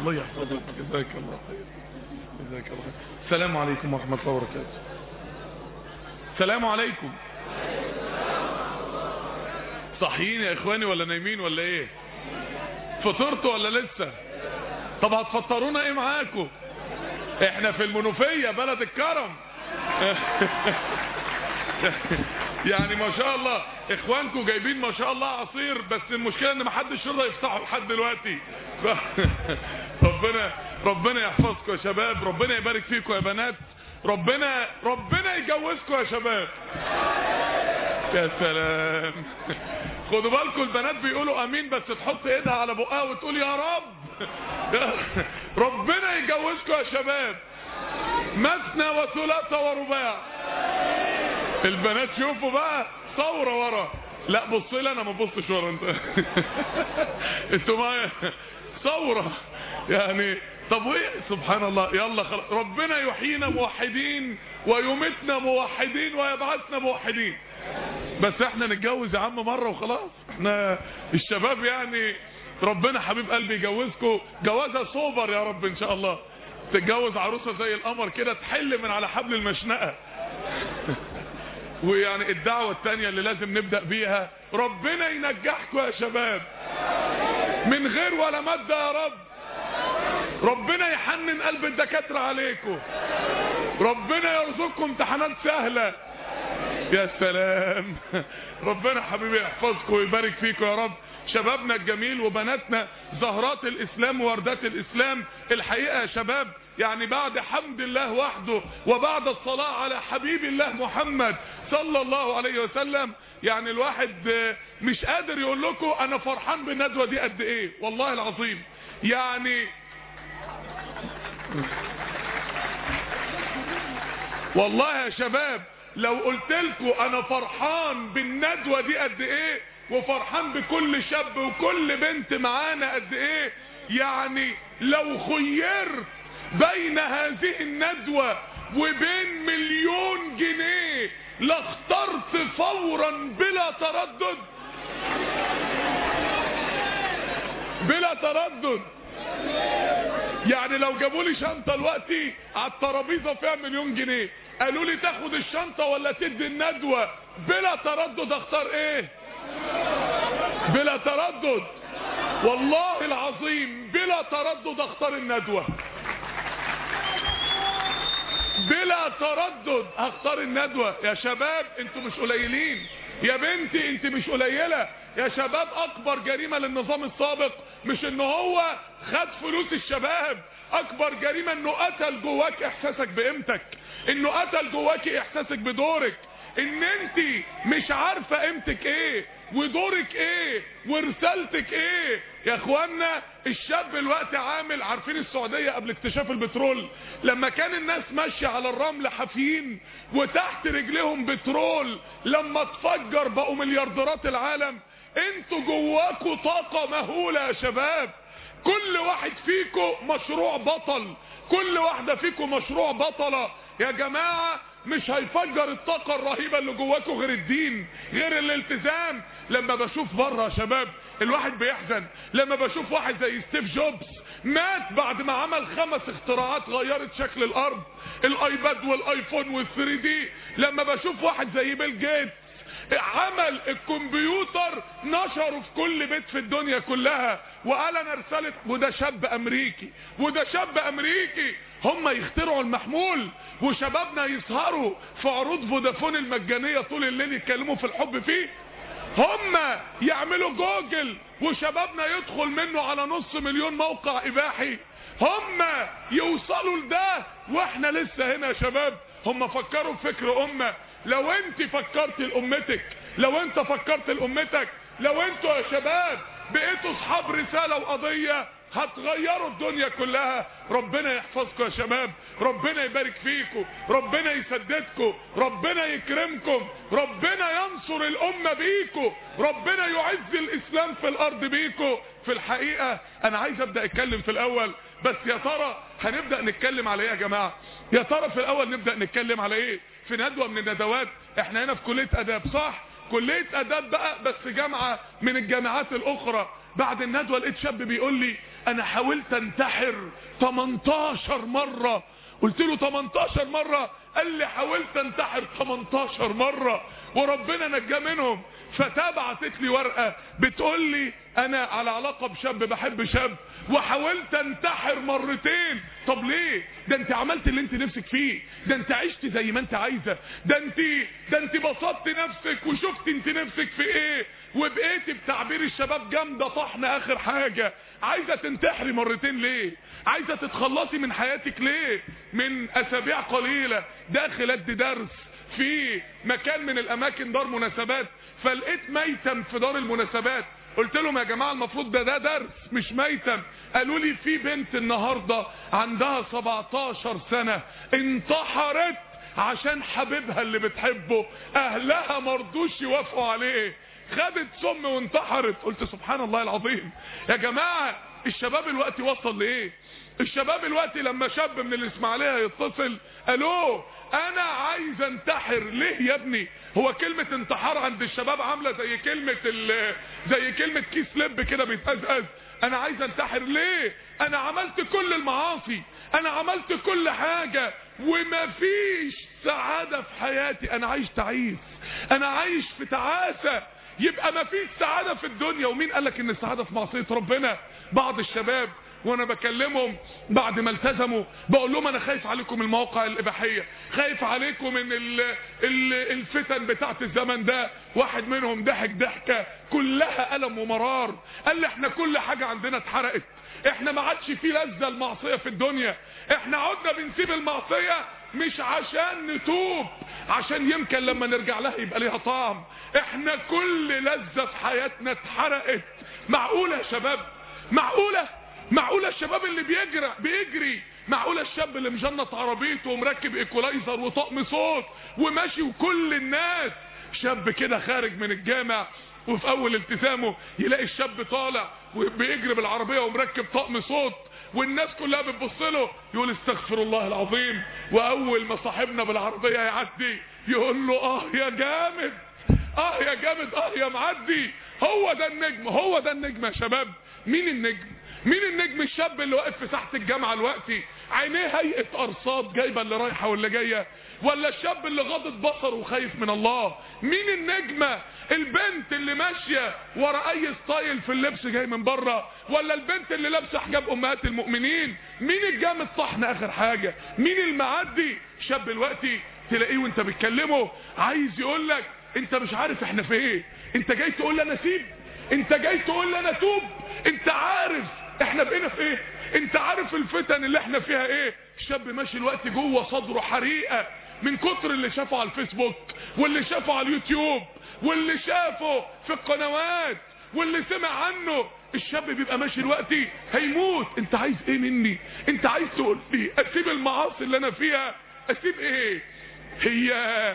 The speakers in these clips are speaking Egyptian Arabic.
الله يحفظك جزاك الله خير جزاك الله خير السلام عليكم ورحمة الله وبركاته السلام عليكم صحيين يا اخواني ولا نايمين ولا ايه فطرتوا ولا لسه طب هتفطرونا ايه معاكم احنا في المنوفية بلد الكرم يعني ما شاء الله اخوانكم جايبين ما شاء الله عصير بس المشكلة ان ما حدش يرضى يفتحه لحد دلوقتي ربنا ربنا يحفظكم يا شباب ربنا يبارك فيكم يا بنات ربنا ربنا يجوزكم يا شباب يا سلام خدوا بالكم البنات بيقولوا امين بس تحط ايدها على بقها وتقول يا رب ربنا يجوزكم يا شباب مثنى وثلاث ورباع البنات شوفوا بقى ثوره ورا لا بص لي انا ما ببصش ورا انت انتوا معايا ثوره يعني طب وايه سبحان الله يلا خلاص ربنا يحيينا موحدين ويمتنا موحدين ويبعثنا موحدين بس احنا نتجوز يا عم مره وخلاص احنا الشباب يعني ربنا حبيب قلبي يجوزكم جوازها سوبر يا رب ان شاء الله تتجوز عروسه زي القمر كده تحل من على حبل المشنقه ويعني الدعوة التانية اللي لازم نبدأ بيها ربنا ينجحكم يا شباب من غير ولا مادة يا رب ربنا يحنن قلب الدكاترة عليكم ربنا يرزقكم امتحانات سهلة يا سلام ربنا حبيبي يحفظكم ويبارك فيكم يا رب شبابنا الجميل وبناتنا زهرات الاسلام ووردات الاسلام الحقيقة يا شباب يعني بعد حمد الله وحده وبعد الصلاة على حبيب الله محمد صلى الله عليه وسلم يعني الواحد مش قادر يقول لكم انا فرحان بالندوة دي قد ايه والله العظيم يعني والله يا شباب لو قلت لكم انا فرحان بالندوة دي قد ايه وفرحان بكل شاب وكل بنت معانا قد ايه يعني لو خيرت بين هذه الندوة وبين مليون جنيه لاخترت فورا بلا تردد بلا تردد يعني لو جابوا لي شنطة دلوقتي على الترابيزة فيها مليون جنيه قالوا لي تاخد الشنطة ولا تدي الندوة بلا تردد اختار ايه بلا تردد والله العظيم بلا تردد اختار الندوة بلا تردد هختار الندوة يا شباب انتوا مش قليلين يا بنتي انت مش قليلة يا شباب اكبر جريمة للنظام السابق مش ان هو خد فلوس الشباب اكبر جريمة انه قتل جواك احساسك بقيمتك انه قتل جواك احساسك بدورك ان انت مش عارفة قيمتك ايه ودورك ايه ورسالتك ايه يا اخوانا الشاب الوقت عامل عارفين السعودية قبل اكتشاف البترول لما كان الناس ماشية على الرمل حافيين وتحت رجلهم بترول لما تفجر بقوا مليارديرات العالم انتوا جواكوا طاقة مهولة يا شباب كل واحد فيكم مشروع بطل كل واحدة فيكم مشروع بطلة يا جماعة مش هيفجر الطاقة الرهيبة اللي جواكوا غير الدين غير الالتزام لما بشوف بره يا شباب الواحد بيحزن لما بشوف واحد زي ستيف جوبز مات بعد ما عمل خمس اختراعات غيرت شكل الارض الايباد والايفون والثري دي لما بشوف واحد زي بيل جيتس عمل الكمبيوتر نشره في كل بيت في الدنيا كلها وقال انا رسالة وده شاب امريكي وده شاب امريكي هم يخترعوا المحمول وشبابنا يسهروا في عروض فودافون المجانية طول الليل يتكلموا في الحب فيه هم يعملوا جوجل وشبابنا يدخل منه على نص مليون موقع اباحي هم يوصلوا لده واحنا لسه هنا يا شباب هم فكروا بفكر امه لو انت فكرت لامتك لو انت فكرت لامتك لو انتوا يا شباب بقيتوا اصحاب رسالة وقضية هتغيروا الدنيا كلها ربنا يحفظكم يا شباب ربنا يبارك فيكم ربنا يسددكم ربنا يكرمكم ربنا ينصر الامة بيكم ربنا يعز الاسلام في الارض بيكم في الحقيقة انا عايز ابدأ اتكلم في الاول بس يا ترى هنبدأ نتكلم على ايه يا جماعة يا ترى في الاول نبدأ نتكلم على ايه في ندوة من الندوات احنا هنا في كلية اداب صح كلية اداب بقى بس جامعة من الجامعات الاخرى بعد الندوة لقيت شاب بيقول لي انا حاولت انتحر 18 مرة قلت له 18 مرة قال لي حاولت انتحر 18 مرة وربنا نجا منهم فتاة بعتت لي ورقة بتقول لي انا على علاقة بشاب بحب شاب وحاولت انتحر مرتين طب ليه ده انت عملت اللي انت نفسك فيه ده انت عشت زي ما انت عايزة ده انت ده انت بسطت نفسك وشفت انت نفسك في ايه وبقيتي بتعبير الشباب جامدة طحن اخر حاجة عايزة تنتحري مرتين ليه عايزة تتخلصي من حياتك ليه من اسابيع قليلة داخل ادي درس في مكان من الاماكن دار مناسبات فلقيت ميتم في دار المناسبات قلت لهم يا جماعة المفروض ده ده درس مش ميتم قالوا لي في بنت النهاردة عندها 17 سنة انتحرت عشان حبيبها اللي بتحبه اهلها مرضوش يوافقوا عليه خدت سم وانتحرت قلت سبحان الله العظيم يا جماعة الشباب الوقت وصل لايه الشباب الوقت لما شاب من الاسماعيليه يتصل الو انا عايز انتحر ليه يا ابني هو كلمة انتحار عند الشباب عاملة زي كلمة ال زي كلمة كيس لب كده بيتأزأز انا عايز انتحر ليه انا عملت كل المعاصي انا عملت كل حاجة ومفيش سعادة في حياتي انا عايش تعيس انا عايش في تعاسة يبقى مفيش سعادة في الدنيا ومين قالك ان السعادة في معصية ربنا بعض الشباب وانا بكلمهم بعد ما التزموا بقول لهم انا خايف عليكم المواقع الاباحيه خايف عليكم من ال ال الفتن بتاعت الزمن ده واحد منهم ضحك ضحكه كلها الم ومرار قال لي احنا كل حاجه عندنا اتحرقت احنا ما عادش في لذه المعصيه في الدنيا احنا عدنا بنسيب المعصيه مش عشان نتوب عشان يمكن لما نرجع لها يبقى ليها طعم احنا كل لذه في حياتنا اتحرقت معقوله يا شباب معقوله معقولة الشباب اللي بيجري بيجري معقولة الشاب اللي مجنط عربيته ومركب ايكولايزر وطقم صوت وماشي وكل الناس شاب كده خارج من الجامع وفي اول التزامه يلاقي الشاب طالع وبيجري بالعربية ومركب طقم صوت والناس كلها بتبص له يقول استغفر الله العظيم واول ما صاحبنا بالعربية يعدي يقول له اه يا جامد اه يا جامد اه يا معدي هو ده النجم هو ده النجم يا شباب مين النجم مين النجم الشاب اللي واقف في ساحه الجامعه دلوقتي عينيه هيئه ارصاد جايبه اللي رايحه واللي جايه ولا الشاب اللي غاضت بصره وخايف من الله مين النجمه البنت اللي ماشيه ورا اي ستايل في اللبس جاي من بره ولا البنت اللي لابسه حجاب امهات المؤمنين مين الجامد طحن اخر حاجه مين المعدي شاب دلوقتي تلاقيه وانت بتكلمه عايز يقول لك انت مش عارف احنا في ايه انت جاي تقول لي انا سيب انت جاي تقول لي انا توب انت عارف احنا بقينا في ايه انت عارف الفتن اللي احنا فيها ايه الشاب ماشي الوقت جوه صدره حريقه من كتر اللي شافه على الفيسبوك واللي شافه على اليوتيوب واللي شافه في القنوات واللي سمع عنه الشاب بيبقى ماشي دلوقتي هيموت انت عايز ايه مني انت عايز تقول لي اسيب المعاصي اللي انا فيها اسيب ايه هي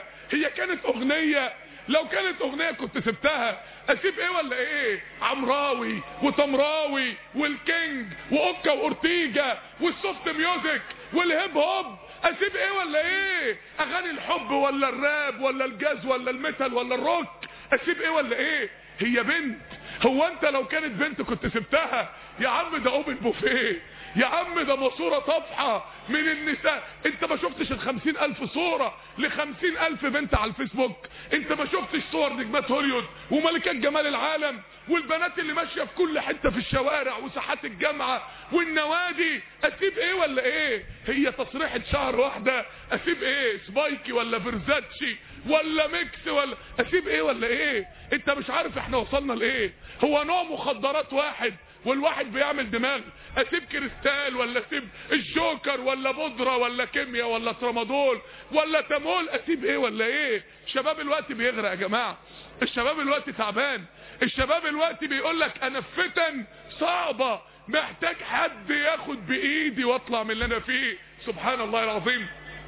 هي كانت اغنيه لو كانت اغنية كنت سبتها اسيب ايه ولا ايه عمراوي وتمراوي والكينج واوكا واورتيجا والسوفت ميوزك والهيب هوب اسيب ايه ولا ايه اغاني الحب ولا الراب ولا الجاز ولا الميتال ولا الروك اسيب ايه ولا ايه هي بنت هو انت لو كانت بنت كنت سبتها يا عم ده اوبن بوفيه يا عم ده ماسوره طفحه من النساء انت ما شفتش الخمسين الف صورة لخمسين الف بنت على الفيسبوك انت ما شفتش صور نجمات هوليود وملكات جمال العالم والبنات اللي ماشية في كل حتة في الشوارع وساحات الجامعة والنوادي اسيب ايه ولا ايه هي تصريحة شهر واحدة اسيب ايه سبايكي ولا فرزاتشي ولا ميكس ولا اسيب ايه ولا ايه انت مش عارف احنا وصلنا لايه هو نوع مخدرات واحد والواحد بيعمل دماغ اسيب كريستال ولا اسيب الجوكر ولا بودرة ولا كيمياء ولا ترامادول ولا تامول اسيب ايه ولا ايه شباب الوقت بيغرق يا جماعة الشباب الوقت تعبان الشباب الوقت بيقول لك انا في فتن صعبة محتاج حد ياخد بايدي واطلع من اللي انا فيه سبحان الله العظيم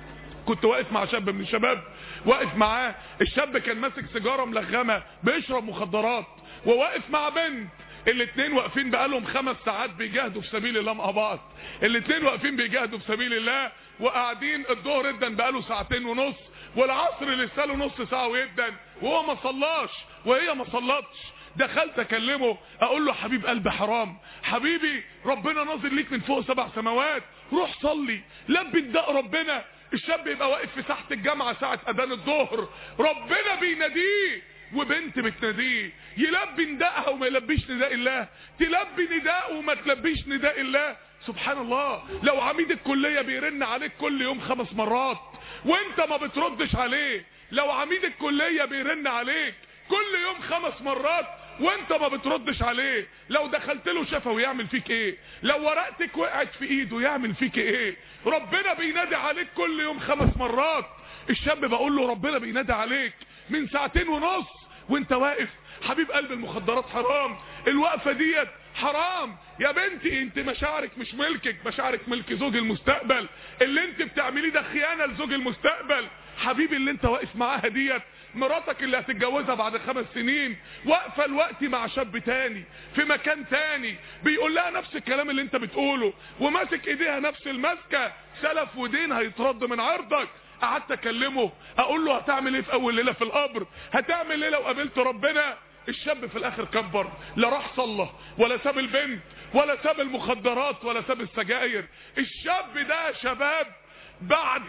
كنت واقف مع شاب من الشباب واقف معاه الشاب كان ماسك سيجاره ملغمه بيشرب مخدرات وواقف مع بنت الاثنين واقفين بقالهم خمس ساعات بيجاهدوا في سبيل الله مع بعض الاثنين واقفين بيجاهدوا في سبيل الله وقاعدين الظهر ادن بقاله ساعتين ونص والعصر لسه له نص ساعه ويدن وهو ما صلاش وهي ما صلتش دخلت اكلمه اقول له حبيب قلبي حرام حبيبي ربنا ناظر ليك من فوق سبع سماوات روح صلي لبي نداء ربنا الشاب يبقى واقف في ساحه الجامعه ساعه اذان الظهر ربنا بيناديه وبنت بتناديه يلبي نداءها وما يلبيش نداء الله تلبي نداء وما تلبيش نداء الله سبحان الله لو عميد الكلية بيرن عليك كل يوم خمس مرات وانت ما بتردش عليه لو عميد الكلية بيرن عليك كل يوم خمس مرات وانت ما بتردش عليه لو دخلت له شفوي يعمل فيك ايه لو ورقتك وقعت في ايده يعمل فيك ايه ربنا بينادي عليك كل يوم خمس مرات الشاب بقول له ربنا بينادي عليك من ساعتين ونص وانت واقف حبيب قلب المخدرات حرام الوقفة ديت حرام يا بنتي انت مشاعرك مش ملكك مشاعرك ملك زوج المستقبل اللي انت بتعمليه ده خيانة لزوج المستقبل حبيبي اللي انت واقف معاها ديت مراتك اللي هتتجوزها بعد خمس سنين واقفة الوقت مع شاب تاني في مكان تاني بيقول لها نفس الكلام اللي انت بتقوله وماسك ايديها نفس المسكة سلف ودين هيترد من عرضك قعدت اكلمه اقول له هتعمل ايه في اول ليلة في القبر هتعمل ايه لو قابلت ربنا الشاب في الاخر كبر لا راح صلى ولا ساب البنت ولا ساب المخدرات ولا ساب السجاير الشاب ده يا شباب بعد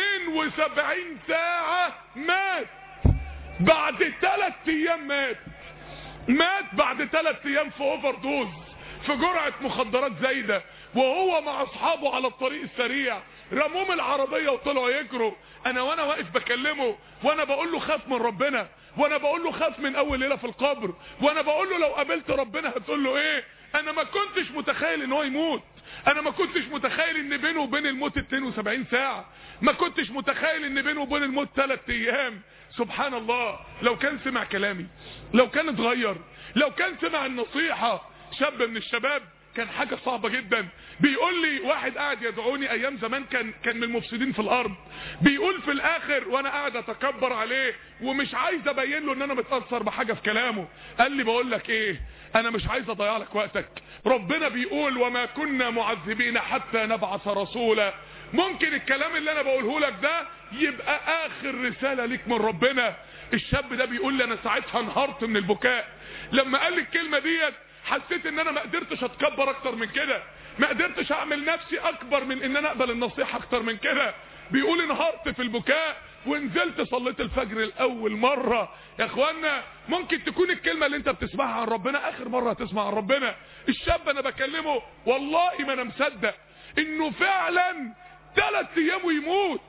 72 ساعة مات بعد 3 ايام مات مات بعد 3 ايام في اوفر دوز في جرعة مخدرات زايدة وهو مع اصحابه على الطريق السريع رموم العربية وطلعوا يجروا انا وانا واقف بكلمه وانا بقول له خاف من ربنا وانا بقول له خاف من اول ليلة في القبر وانا بقول له لو قابلت ربنا هتقول له ايه انا ما كنتش متخيل ان هو يموت انا ما كنتش متخيل ان بينه وبين الموت 72 ساعة ما كنتش متخيل ان بينه وبين الموت 3 ايام سبحان الله لو كان سمع كلامي لو كان اتغير لو كان سمع النصيحة شاب من الشباب كان حاجة صعبة جدا بيقول لي واحد قاعد يدعوني ايام زمان كان كان من المفسدين في الارض بيقول في الاخر وانا قاعد اتكبر عليه ومش عايز ابين له ان انا متاثر بحاجه في كلامه قال لي بقول لك ايه انا مش عايز اضيع لك وقتك ربنا بيقول وما كنا معذبين حتى نبعث رسولا ممكن الكلام اللي انا بقوله لك ده يبقى اخر رساله ليك من ربنا الشاب ده بيقول لي انا ساعتها انهارت من البكاء لما قال لي الكلمه ديت حسيت ان انا ما قدرتش اتكبر اكتر من كده ما قدرتش اعمل نفسي اكبر من ان انا اقبل النصيحة اكتر من كده بيقول انهارت في البكاء ونزلت صليت الفجر الاول مرة يا اخوانا ممكن تكون الكلمة اللي انت بتسمعها عن ربنا اخر مرة هتسمع عن ربنا الشاب انا بكلمه والله ما انا مصدق انه فعلا ثلاث ايام ويموت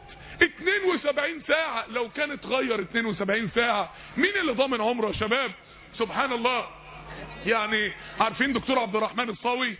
72 ساعة لو كان اتغير 72 ساعة مين اللي ضامن عمره يا شباب سبحان الله يعني عارفين دكتور عبد الرحمن الصاوي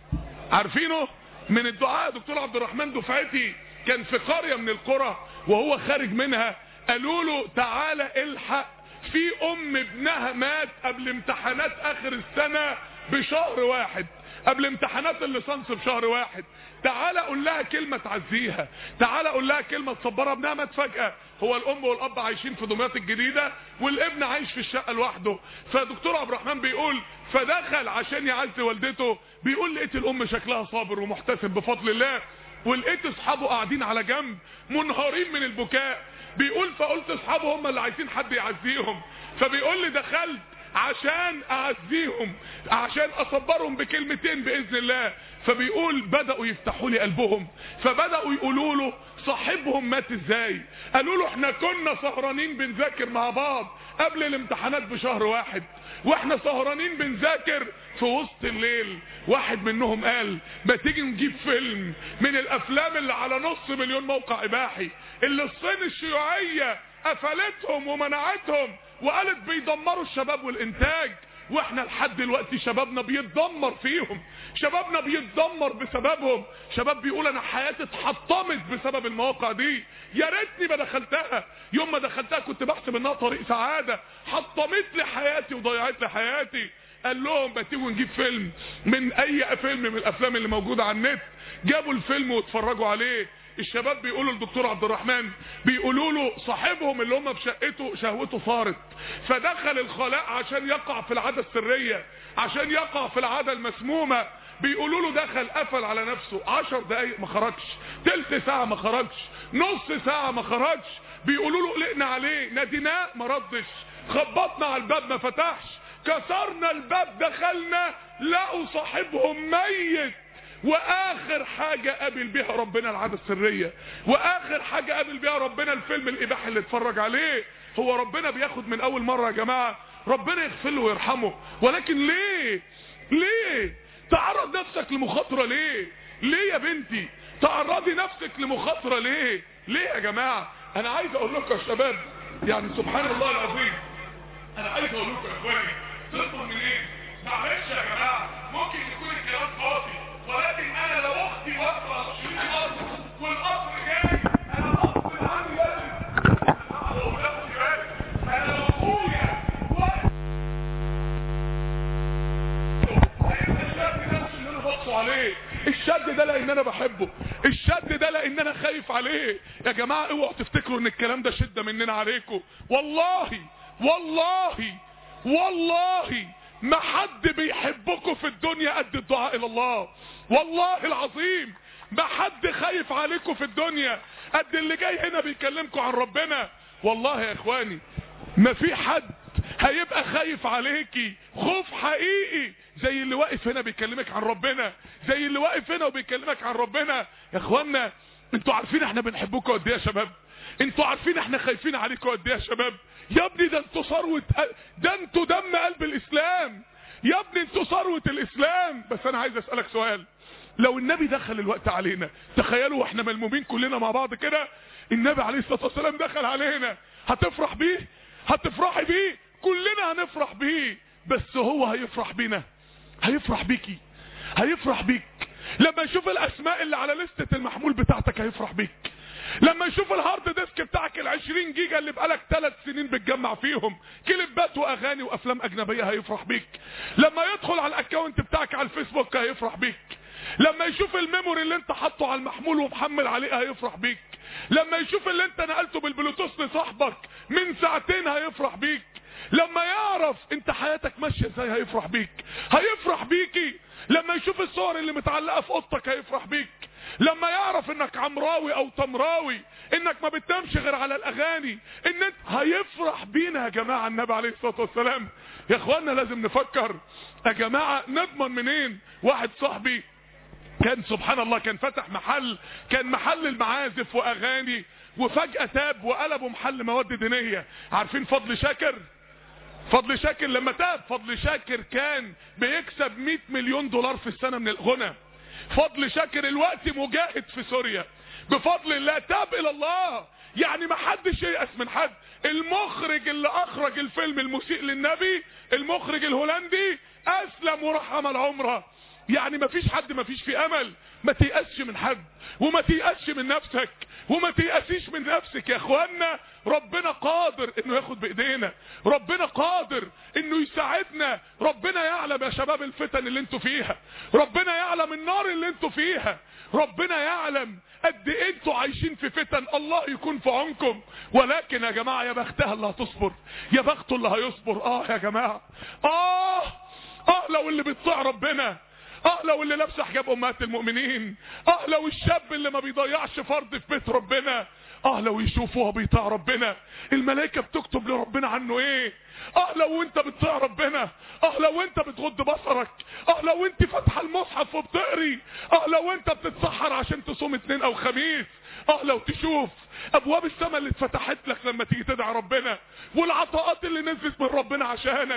عارفينه من الدعاء دكتور عبد الرحمن دفعتي كان في قرية من القرى وهو خارج منها قالوا له تعالى الحق في ام ابنها مات قبل امتحانات اخر السنة بشهر واحد قبل امتحانات الليسانس بشهر واحد تعالى قول لها كلمة تعزيها تعالى قول لها كلمة تصبرها ابنها مات فجأة هو الام والاب عايشين في دمياط الجديدة والابن عايش في الشقة لوحده فدكتور عبد الرحمن بيقول فدخل عشان يعزي والدته بيقول لقيت الام شكلها صابر ومحتسب بفضل الله ولقيت اصحابه قاعدين على جنب منهارين من البكاء بيقول فقلت اصحابه هم اللي عايزين حد يعزيهم فبيقول لي دخلت عشان اعزيهم عشان اصبرهم بكلمتين باذن الله فبيقول بدأوا يفتحوا لي قلبهم فبدأوا يقولوا له صاحبهم مات ازاي قالوا له احنا كنا سهرانين بنذاكر مع بعض قبل الامتحانات بشهر واحد واحنا سهرانين بنذاكر في وسط الليل واحد منهم قال ما تيجي نجيب فيلم من الافلام اللي على نص مليون موقع اباحي اللي الصين الشيوعية قفلتهم ومنعتهم وقالت بيدمروا الشباب والانتاج واحنا لحد دلوقتي شبابنا بيتدمر فيهم شبابنا بيتدمر بسببهم شباب بيقول انا حياتي اتحطمت بسبب المواقع دي يا ريتني ما دخلتها يوم ما دخلتها كنت بحسب انها طريق سعادة حطمت لي حياتي وضيعت لي حياتي قال لهم بتيجوا نجيب فيلم من اي فيلم من الافلام اللي موجودة على النت جابوا الفيلم واتفرجوا عليه الشباب بيقولوا للدكتور عبد الرحمن بيقولوا له صاحبهم اللي هم في شقته شهوته صارت فدخل الخلاء عشان يقع في العادة السرية عشان يقع في العادة المسمومة بيقولوا له دخل قفل على نفسه عشر دقايق ما خرجش تلت ساعة ما خرجش نص ساعة ما خرجش بيقولوا له قلقنا عليه ناديناه ما ردش خبطنا على الباب ما فتحش كسرنا الباب دخلنا لقوا صاحبهم ميت واخر حاجة قابل بيها ربنا العادة السرية واخر حاجة قابل بيها ربنا الفيلم الاباحي اللي اتفرج عليه هو ربنا بياخد من اول مرة يا جماعة ربنا يغفر له ويرحمه ولكن ليه ليه تعرض نفسك لمخاطرة ليه ليه يا بنتي تعرضي نفسك لمخاطرة ليه ليه يا جماعة انا عايز اقول لكم يا شباب يعني سبحان الله العظيم انا عايز اقول لكم يا اخواني تطلب منين معلش يا جماعة ممكن يكون الكلام فاضي ولكن انا لو اختي واقفه على شريط القطر والقطر جاي انا غصب عني لازم لو تاخد بالك انا لو اخويا واقف هيبقى الشد نفسه اللي انا بقصه عليه الشد ده لان انا بحبه الشد ده لان انا خايف عليه يا جماعه اوعوا تفتكروا ان الكلام ده شده مننا عليكم والله والله والله ما حد بيحبكم في الدنيا قد الدعاء الى الله والله العظيم ما حد خايف عليكم في الدنيا قد اللي جاي هنا بيكلمكم عن ربنا والله يا اخواني ما في حد هيبقى خايف عليكي خوف حقيقي زي اللي واقف هنا بيكلمك عن ربنا زي اللي واقف هنا وبيكلمك عن ربنا يا اخوانا انتوا عارفين احنا بنحبكم قد ايه يا شباب انتوا عارفين احنا خايفين عليكم قد ايه يا شباب يا ابني ده انتوا ثروه ده انتوا دم قلب الاسلام يا ابني انتوا ثروه الاسلام بس انا عايز اسالك سؤال لو النبي دخل الوقت علينا تخيلوا واحنا ملمومين كلنا مع بعض كده النبي عليه الصلاه والسلام دخل علينا هتفرح بيه هتفرحي بيه كلنا هنفرح بيه بس هو هيفرح بينا هيفرح بيكي هيفرح بيك لما يشوف الاسماء اللي على لستة المحمول بتاعتك هيفرح بيك لما يشوف الهارد ديسك بتاعك العشرين جيجا اللي بقالك ثلاث سنين بتجمع فيهم كليبات واغاني وافلام اجنبية هيفرح بيك لما يدخل على الاكونت بتاعك على الفيسبوك هيفرح بيك لما يشوف الميموري اللي انت حاطه على المحمول ومحمل عليه هيفرح بيك لما يشوف اللي انت نقلته بالبلوتوث لصاحبك من ساعتين هيفرح بيك لما يعرف انت حياتك ماشيه ازاي هيفرح بيك هيفرح بيكي لما يشوف الصور اللي متعلقه في اوضتك هيفرح بيك لما يعرف انك عمراوي او تمراوي انك ما بتنامش غير على الاغاني ان انت هيفرح بينا يا جماعه النبي عليه الصلاه والسلام يا اخوانا لازم نفكر يا جماعه نضمن منين واحد صاحبي كان سبحان الله كان فتح محل كان محل المعازف واغاني وفجأة تاب وقلبوا محل مواد دينية عارفين فضل شاكر فضل شاكر لما تاب فضل شاكر كان بيكسب 100 مليون دولار في السنة من الغنى فضل شاكر الوقت مجاهد في سوريا بفضل الله تاب الى الله يعني ما حدش ييأس من حد المخرج اللي اخرج الفيلم المسيء للنبي المخرج الهولندي اسلم وراح عمل عمره يعني ما فيش حد ما فيش في امل ما تيأسش من حد وما تيأسش من نفسك وما تيأسيش من نفسك يا اخوانا ربنا قادر انه ياخد بايدينا ربنا قادر انه يساعدنا ربنا يعلم يا شباب الفتن اللي انتوا فيها ربنا يعلم النار اللي انتوا فيها ربنا يعلم قد ايه انتوا عايشين في فتن الله يكون في عونكم ولكن يا جماعة يا بختها اللي هتصبر يا بخته اللي هيصبر اه يا جماعة اه اه لو اللي بيطيع ربنا اه لو اللي لابسه حجاب امهات المؤمنين اه لو الشاب اللي ما بيضيعش فرض في بيت ربنا اه لو يشوفوها بيطيع ربنا الملائكه بتكتب لربنا عنه ايه اه لو انت بتطيع ربنا اه لو انت بتغض بصرك اه لو انت فاتحه المصحف وبتقري اه لو انت بتتسحر عشان تصوم اثنين او خميس اه لو تشوف ابواب السماء اللي اتفتحت لك لما تيجي تدعي ربنا والعطاءات اللي نزلت من ربنا عشانك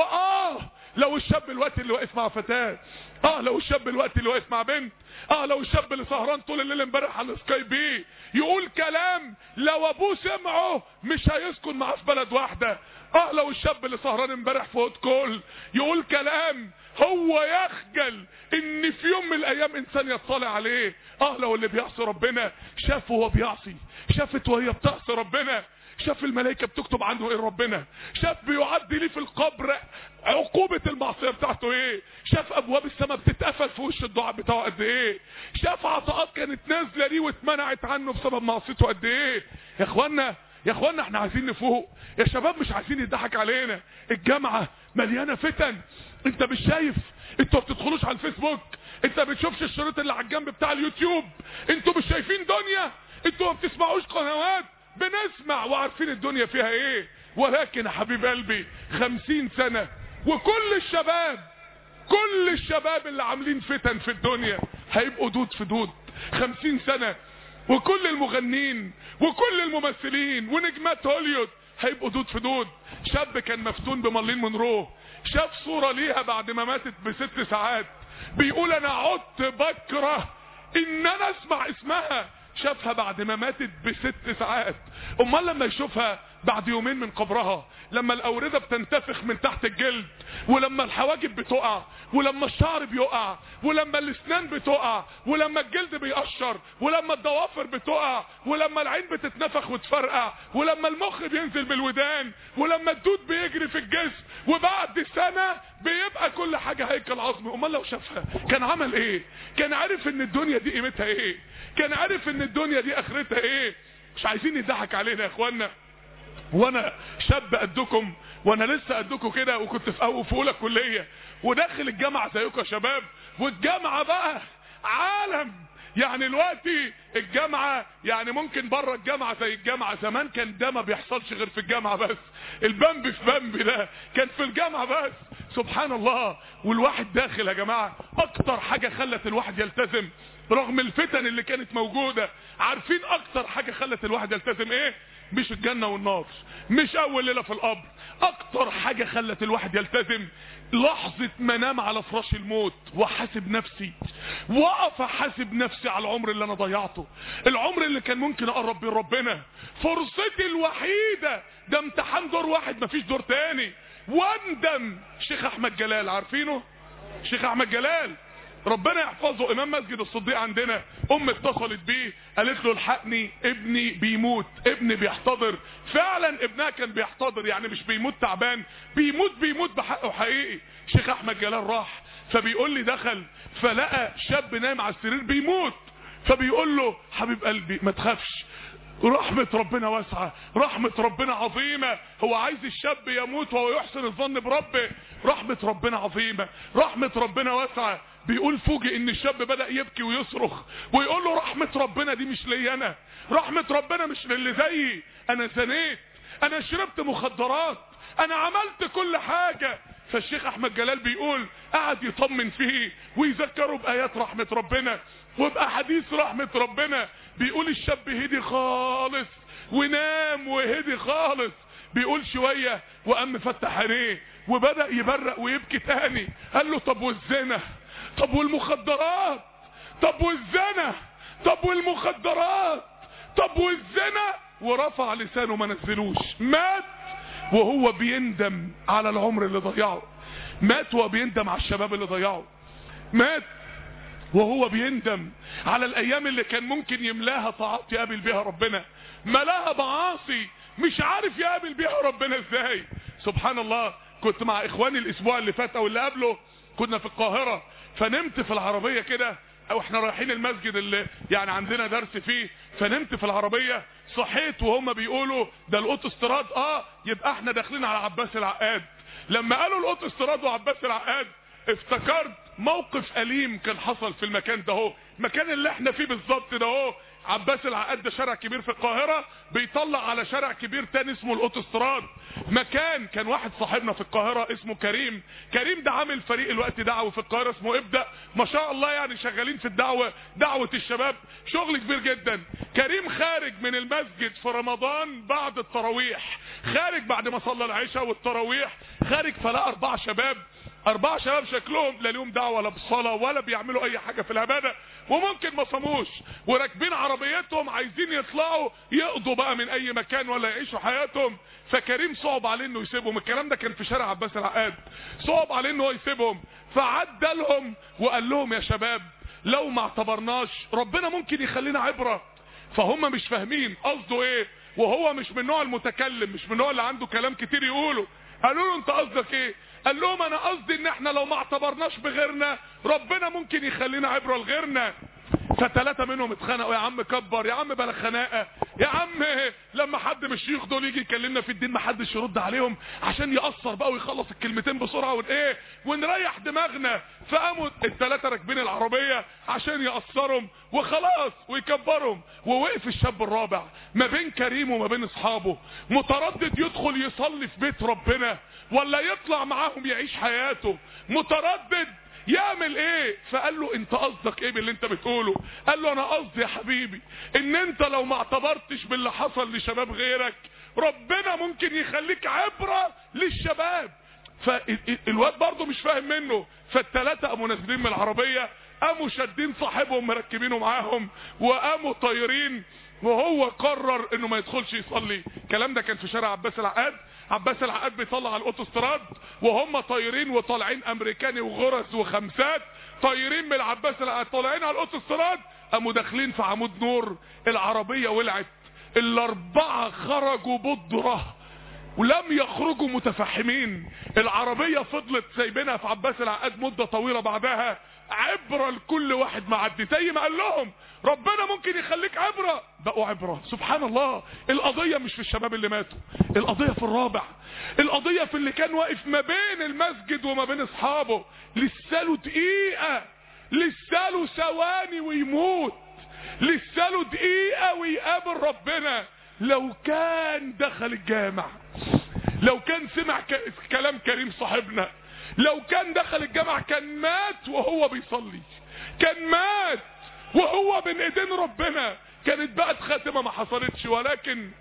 واه لو الشاب الوقت اللي واقف مع فتاة اه لو الشاب الوقت اللي واقف مع بنت اه لو الشاب اللي سهران طول الليل امبارح على السكاي بي يقول كلام لو ابوه سمعه مش هيسكن معاه في بلد واحده اه لو الشاب اللي سهران امبارح في هوت كول يقول كلام هو يخجل ان في يوم من الايام انسان يطلع عليه اه لو اللي بيعصي ربنا شافه وهو بيعصي شافت وهي بتعصي ربنا شاف الملائكة بتكتب عنه ايه ربنا شاف بيعدي ليه في القبر عقوبة المعصية بتاعته ايه شاف ابواب السماء بتتقفل في وش الدعاء بتاعه قد ايه شاف عطاءات كانت نازلة ليه واتمنعت عنه بسبب معصيته قد ايه يا اخوانا يا اخوانا احنا عايزين نفوق يا شباب مش عايزين يضحك علينا الجامعة مليانة فتن انت مش شايف انتوا بتدخلوش على الفيسبوك انت بتشوفش الشريط اللي على الجنب بتاع اليوتيوب انتوا مش شايفين دنيا انتوا ما بتسمعوش قنوات بنسمع وعارفين الدنيا فيها ايه ولكن يا حبيب قلبي خمسين سنة وكل الشباب كل الشباب اللي عاملين فتن في الدنيا هيبقوا دود في دود خمسين سنة وكل المغنين وكل الممثلين ونجمات هوليود هيبقوا دود في دود شاب كان مفتون بمارلين مونرو شاف صورة ليها بعد ما ماتت بست ساعات بيقول انا عدت بكره ان انا اسمع اسمها شافها بعد ما ماتت بست ساعات امال لما يشوفها بعد يومين من قبرها لما الاوردة بتنتفخ من تحت الجلد ولما الحواجب بتقع ولما الشعر بيقع ولما الاسنان بتقع ولما الجلد بيقشر ولما الضوافر بتقع ولما العين بتتنفخ وتفرقع ولما المخ بينزل بالودان ولما الدود بيجري في الجسم وبعد سنة بيبقى كل حاجة هيكل عظمي امال لو شافها كان عمل ايه كان عارف ان الدنيا دي قيمتها ايه كان عارف ان الدنيا دي اخرتها ايه مش عايزين يضحك علينا يا اخوانا وانا شاب قدكم وانا لسه قدكم كده وكنت في اول في اولى كليه وداخل الجامعه زيكم يا شباب والجامعه بقى عالم يعني دلوقتي الجامعة يعني ممكن بره الجامعة زي الجامعة زمان كان ده ما بيحصلش غير في الجامعة بس البمب في بمب ده كان في الجامعة بس سبحان الله والواحد داخل يا جماعة اكتر حاجة خلت الواحد يلتزم رغم الفتن اللي كانت موجودة عارفين اكتر حاجة خلت الواحد يلتزم ايه مش الجنة والنار مش اول ليلة في القبر اكتر حاجة خلت الواحد يلتزم لحظة ما نام على فراش الموت وحاسب نفسي وقف احاسب نفسي على العمر اللي انا ضيعته العمر اللي كان ممكن اقرب بيه ربنا فرصتي الوحيدة ده امتحان دور واحد مفيش دور تاني واندم شيخ احمد جلال عارفينه شيخ احمد جلال ربنا يحفظه امام مسجد الصديق عندنا ام اتصلت بيه قالت له الحقني ابني بيموت ابني بيحتضر فعلا ابنها كان بيحتضر يعني مش بيموت تعبان بيموت بيموت بحقه حقيقي شيخ احمد جلال راح فبيقول لي دخل فلقى شاب نايم على السرير بيموت فبيقول له حبيب قلبي ما تخافش رحمة ربنا واسعة رحمة ربنا عظيمة هو عايز الشاب يموت وهو يحسن الظن بربه رحمة ربنا عظيمة رحمة ربنا واسعة بيقول فوجئ ان الشاب بدأ يبكي ويصرخ ويقول له رحمة ربنا دي مش لي انا رحمة ربنا مش للي زيي انا زنيت انا شربت مخدرات انا عملت كل حاجة فالشيخ احمد جلال بيقول قعد يطمن فيه ويذكره بايات رحمة ربنا وباحاديث رحمة ربنا بيقول الشاب هدي خالص ونام وهدي خالص بيقول شوية وقام فتح عينيه وبدأ يبرق ويبكي تاني قال له طب والزنا طب والمخدرات طب والزنا طب والمخدرات طب والزنا ورفع لسانه ما نزلوش مات وهو بيندم على العمر اللي ضيعه مات وهو بيندم على الشباب اللي ضيعه مات وهو بيندم على الايام اللي كان ممكن يملاها طاعات يقابل بيها ربنا ملاها معاصي مش عارف يقابل بيها ربنا ازاي سبحان الله كنت مع اخواني الاسبوع اللي فات او اللي قبله كنا في القاهرة فنمت في العربية كده او احنا رايحين المسجد اللي يعني عندنا درس فيه فنمت في العربية صحيت وهم بيقولوا ده الاوتوستراد اه يبقى احنا داخلين على عباس العقاد لما قالوا الاوتوستراد وعباس العقاد افتكرت موقف أليم كان حصل في المكان ده هو المكان اللي احنا فيه بالظبط ده هو عباس العقاد ده شارع كبير في القاهرة بيطلع على شارع كبير تاني اسمه الاوتوستراد مكان كان واحد صاحبنا في القاهرة اسمه كريم كريم ده عامل فريق الوقت دعوة في القاهرة اسمه ابدأ ما شاء الله يعني شغالين في الدعوة دعوة الشباب شغل كبير جدا كريم خارج من المسجد في رمضان بعد التراويح خارج بعد ما صلى العشاء والتراويح خارج فلقى اربع شباب اربع شباب شكلهم لا ليهم دعوه ولا بصلاه ولا بيعملوا اي حاجه في العباده وممكن ما صاموش وراكبين عربيتهم عايزين يطلعوا يقضوا بقى من اي مكان ولا يعيشوا حياتهم فكريم صعب عليه انه يسيبهم الكلام ده كان في شارع عباس العقاد صعب عليه انه يسيبهم فعدى لهم وقال لهم يا شباب لو ما اعتبرناش ربنا ممكن يخلينا عبره فهم مش فاهمين قصده ايه وهو مش من نوع المتكلم مش من النوع اللي عنده كلام كتير يقوله قالوا له انت قصدك ايه قال لهم انا قصدي ان احنا لو ما اعتبرناش بغيرنا ربنا ممكن يخلينا عبره لغيرنا فثلاثة منهم اتخانقوا يا عم كبر يا عم بلا خناقة يا عم لما حد من الشيوخ دول يجي يكلمنا في الدين ما حدش يرد عليهم عشان يأثر بقى ويخلص الكلمتين بسرعة ون ايه ونريح دماغنا فقاموا الثلاثة راكبين العربية عشان يأثرهم وخلاص ويكبرهم ووقف الشاب الرابع ما بين كريم وما بين اصحابه متردد يدخل يصلي في بيت ربنا ولا يطلع معاهم يعيش حياته متردد يعمل ايه فقال له انت قصدك ايه باللي انت بتقوله قال له انا قصدي يا حبيبي ان انت لو ما اعتبرتش باللي حصل لشباب غيرك ربنا ممكن يخليك عبرة للشباب فالواد برضه مش فاهم منه فالتلاتة قاموا نازلين من العربية قاموا شادين صاحبهم مركبينه معاهم وقاموا طايرين وهو قرر انه ما يدخلش يصلي الكلام ده كان في شارع عباس العقاد عباس العقاد بيطلع على الاوتوستراد وهم طايرين وطالعين امريكاني وغرز وخمسات طايرين من العباس العقاد طالعين على الاوتوستراد قاموا داخلين في عمود نور العربية ولعت الاربعة خرجوا بضرة ولم يخرجوا متفحمين العربية فضلت سايبينها في عباس العقاد مدة طويلة بعدها عبرة لكل واحد معدي زي ما قال لهم ربنا ممكن يخليك عبرة بقوا عبرة سبحان الله القضية مش في الشباب اللي ماتوا القضية في الرابع القضية في اللي كان واقف ما بين المسجد وما بين اصحابه لساله دقيقة لساله ثواني ويموت لساله دقيقة ويقابل ربنا لو كان دخل الجامع لو كان سمع كلام كريم صاحبنا لو كان دخل الجامع كان مات وهو بيصلي كان مات وهو بين ايدين ربنا كانت بقت خاتمة ما حصلتش ولكن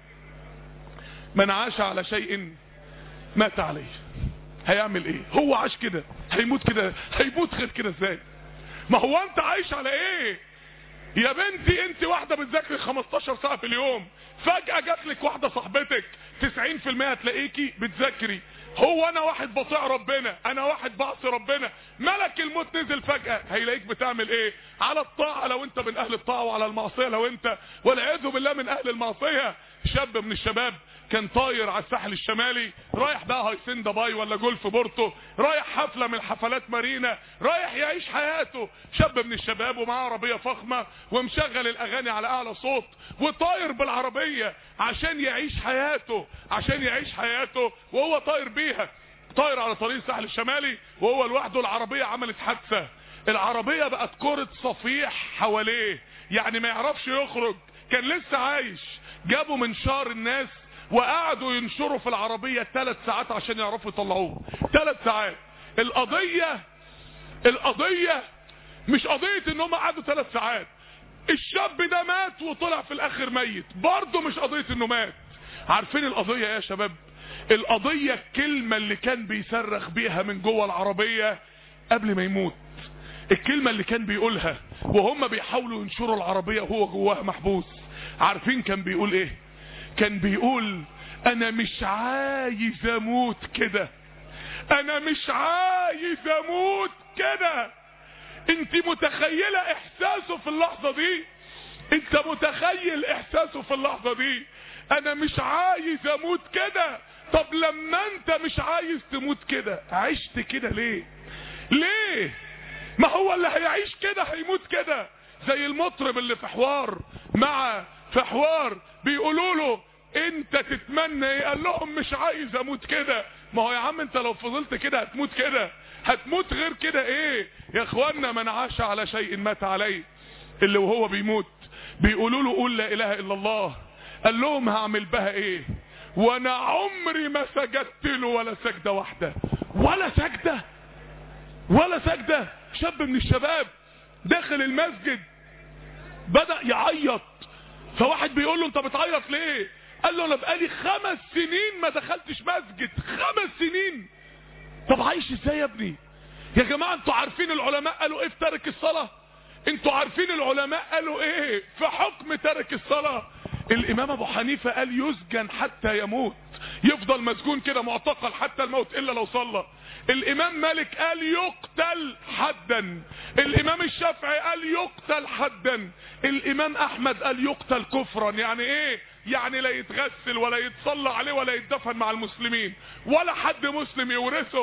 من عاش على شيء مات عليه هيعمل ايه هو عاش كده هيموت كده هيموت غير كده ازاي ما هو انت عايش على ايه يا بنتي انت واحدة بتذاكري 15 ساعة في اليوم فجأة جات لك واحدة صاحبتك 90% هتلاقيكي بتذاكري هو انا واحد بطيع ربنا انا واحد بعصي ربنا ملك الموت نزل فجأة هيلاقيك بتعمل ايه على الطاعة لو انت من اهل الطاعة وعلى المعصية لو انت والعياذ بالله من اهل المعصية شاب من الشباب كان طاير على الساحل الشمالي رايح بقى هايسين دبي ولا جولف بورتو رايح حفلة من حفلات مارينا رايح يعيش حياته شاب من الشباب ومعاه عربية فخمة ومشغل الاغاني على اعلى صوت وطاير بالعربية عشان يعيش حياته عشان يعيش حياته وهو طاير بيها طاير على طريق الساحل الشمالي وهو لوحده العربية عملت حادثة العربية بقت كرة صفيح حواليه يعني ما يعرفش يخرج كان لسه عايش جابوا منشار الناس وقعدوا ينشروا في العربية ثلاث ساعات عشان يعرفوا يطلعوه ثلاث ساعات القضية القضية مش قضية ان هم قعدوا ثلاث ساعات الشاب ده مات وطلع في الاخر ميت برضه مش قضية انه مات عارفين القضية يا شباب القضية الكلمة اللي كان بيصرخ بيها من جوه العربية قبل ما يموت الكلمة اللي كان بيقولها وهم بيحاولوا ينشروا العربية وهو جواها محبوس عارفين كان بيقول ايه كان بيقول انا مش عايز اموت كده انا مش عايز اموت كده انت متخيلة احساسه في اللحظة دي انت متخيل احساسه في اللحظة دي انا مش عايز اموت كده طب لما انت مش عايز تموت كده عشت كده ليه ليه ما هو اللي هيعيش كده هيموت كده زي المطرب اللي في حوار مع في حوار بيقولوا له انت تتمنى ايه قال لهم مش عايز اموت كده ما هو يا عم انت لو فضلت كده هتموت كده هتموت غير كده ايه يا اخوانا من عاش على شيء مات عليه اللي وهو بيموت بيقولوا له قول لا اله الا الله قال لهم هعمل بها ايه وانا عمري ما سجدت له ولا سجدة واحدة ولا سجدة ولا سجدة شاب من الشباب داخل المسجد بدأ يعيط فواحد بيقول له انت بتعيط ليه قال له انا بقالي خمس سنين ما دخلتش مسجد خمس سنين طب عايش ازاي يا ابني يا جماعة انتوا عارفين العلماء قالوا ايه في ترك الصلاة انتوا عارفين العلماء قالوا ايه في حكم ترك الصلاة الامام ابو حنيفة قال يسجن حتى يموت يفضل مسجون كده معتقل حتى الموت الا لو صلى الامام مالك قال يقتل حدا الامام الشافعي قال يقتل حدا الامام احمد قال يقتل كفرا يعني ايه يعني لا يتغسل ولا يتصلى عليه ولا يتدفن مع المسلمين ولا حد مسلم يورثه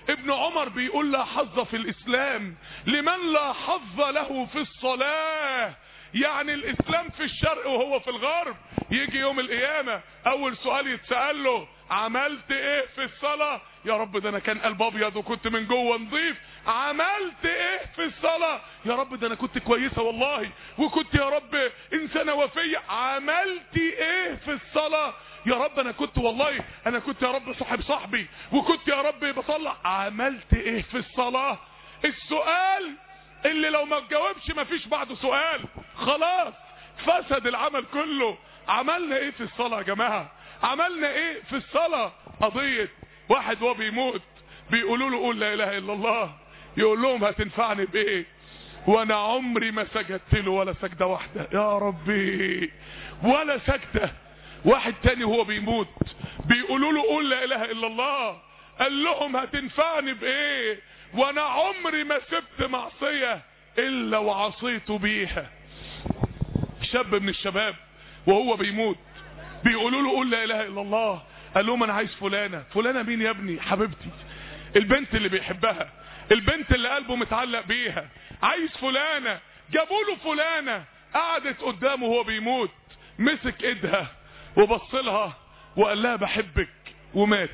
ابن عمر بيقول لا حظ في الاسلام لمن لا حظ له في الصلاة يعني الاسلام في الشرق وهو في الغرب يجي يوم القيامة اول سؤال يتسأل له عملت ايه في الصلاة يا رب ده انا كان قلب ابيض وكنت من جوه نظيف عملت ايه في الصلاة يا رب ده انا كنت كويسة والله وكنت يا رب انسانة وفية عملت ايه في الصلاة يا رب انا كنت والله انا كنت يا رب صاحب صاحبي وكنت يا رب بصلح عملت ايه في الصلاة السؤال اللي لو ما تجاوبش مفيش بعده سؤال خلاص فسد العمل كله عملنا ايه في الصلاة يا جماعة عملنا ايه في الصلاة قضية واحد وهو بيموت بيقولوا له قول لا اله الا الله يقول لهم هتنفعني بايه وانا عمري ما سجدت له ولا سجدة واحدة يا ربي ولا سجدة واحد تاني هو بيموت بيقولوا له قول لا اله الا الله قال لهم هتنفعني بايه وانا عمري ما سبت معصية الا وعصيت بيها شاب من الشباب وهو بيموت بيقولوا له قول لا اله الا الله قال لهم انا عايز فلانة فلانة مين يا ابني حبيبتي البنت اللي بيحبها البنت اللي قلبه متعلق بيها عايز فلانة جابوا له فلانة قعدت قدامه وهو بيموت مسك ايدها وبص لها وقال لها بحبك ومات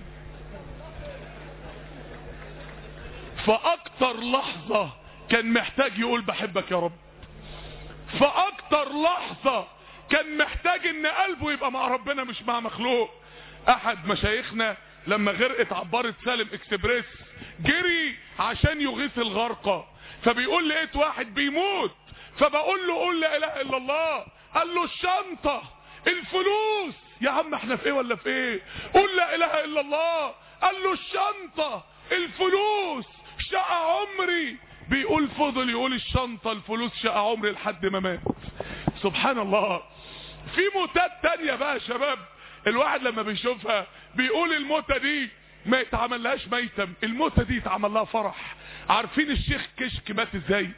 فاكتر لحظة كان محتاج يقول بحبك يا رب فاكتر لحظة كان محتاج ان قلبه يبقى مع ربنا مش مع مخلوق احد مشايخنا لما غرقت عبارة سالم اكسبريس جري عشان يغيث الغرقة فبيقول لقيت واحد بيموت فبقول له قول لا اله الا الله قال له الشنطة الفلوس يا عم احنا في ايه ولا في ايه قول لا اله الا الله قال له الشنطة الفلوس شقى عمري بيقول فضل يقول الشنطة الفلوس شقى عمري لحد ما مات سبحان الله في موتات تانية بقى يا شباب الواحد لما بيشوفها بيقول الموتة دي ما يتعملهاش ميتم الموتة دي يتعمل لها فرح عارفين الشيخ كشك مات ازاي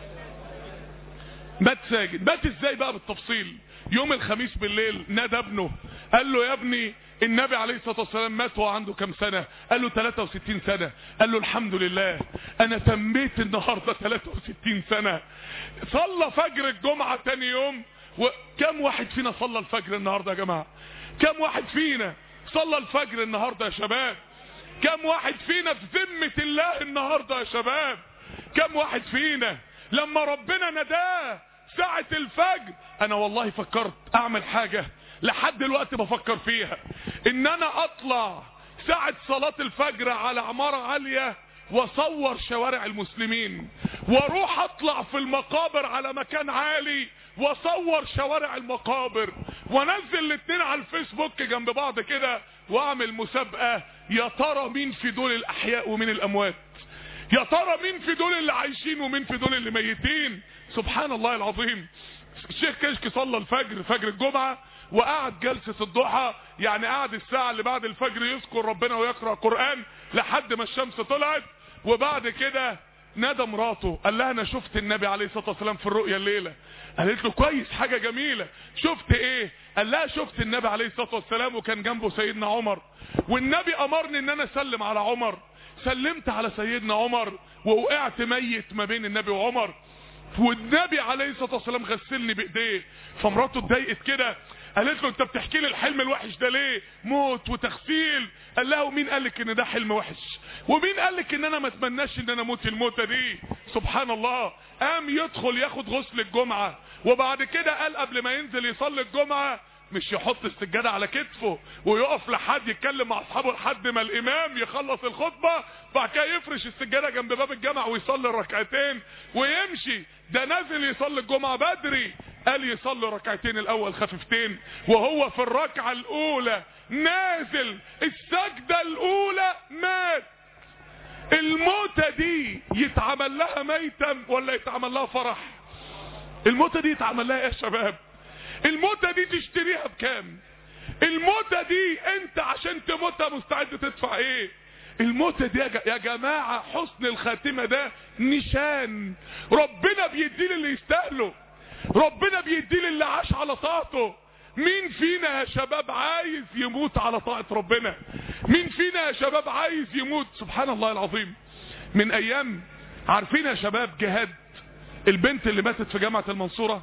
مات ساجد مات ازاي بقى بالتفصيل يوم الخميس بالليل نادى ابنه قال له يا ابني النبي عليه الصلاة والسلام مات وهو عنده كام سنة قال له 63 سنة قال له الحمد لله انا تميت النهاردة 63 سنة صلى فجر الجمعة تاني يوم وكم واحد فينا صلى الفجر النهاردة يا جماعة كم واحد فينا صلى الفجر النهاردة يا شباب كم واحد فينا في ذمة الله النهاردة يا شباب كم واحد فينا لما ربنا نداه ساعة الفجر انا والله فكرت اعمل حاجة لحد دلوقتي بفكر فيها ان انا اطلع ساعة صلاة الفجر على عمارة عالية واصور شوارع المسلمين واروح اطلع في المقابر على مكان عالي واصور شوارع المقابر وانزل الاتنين على الفيسبوك جنب بعض كده واعمل مسابقة يا ترى مين في دول الاحياء ومين الاموات يا ترى مين في دول اللي عايشين ومين في دول اللي ميتين سبحان الله العظيم الشيخ كشك صلى الفجر فجر الجمعة وقعد جلسة الضحى يعني قعد الساعة اللي بعد الفجر يذكر ربنا ويقرأ قرآن لحد ما الشمس طلعت وبعد كده نادى مراته قال لها انا شفت النبي عليه الصلاة والسلام في الرؤيا الليلة قالت له كويس حاجة جميلة شفت ايه قال لها شفت النبي عليه الصلاة والسلام وكان جنبه سيدنا عمر والنبي امرني ان انا اسلم على عمر سلمت على سيدنا عمر ووقعت ميت ما بين النبي وعمر والنبي عليه الصلاة والسلام غسلني بايديه فمراته اتضايقت كده قالت له انت بتحكي لي الحلم الوحش ده ليه موت وتغسيل قال لها ومين قال لك ان ده حلم وحش ومين قال لك ان انا ما اتمناش ان انا اموت الموتة دي سبحان الله قام يدخل ياخد غسل الجمعة وبعد كده قال قبل ما ينزل يصلي الجمعة مش يحط السجادة على كتفه ويقف لحد يتكلم مع اصحابه لحد ما الامام يخلص الخطبة بعد كده يفرش السجادة جنب باب الجامع ويصلي الركعتين ويمشي ده نازل يصلي الجمعة بدري قال يصلي ركعتين الاول خفيفتين وهو في الركعة الاولى نازل السجدة الاولى مات الموتة دي يتعمل لها ميتم ولا يتعمل لها فرح الموتة دي يتعمل لها ايه يا شباب الموتة دي تشتريها بكام الموتة دي انت عشان تموتها مستعد تدفع ايه الموتة دي يا جماعة حسن الخاتمة ده نشان ربنا بيدي اللي يستاهله ربنا بيدي اللي عاش على طاعته مين فينا يا شباب عايز يموت على طاعة ربنا مين فينا يا شباب عايز يموت سبحان الله العظيم من ايام عارفين يا شباب جهاد البنت اللي ماتت في جامعة المنصورة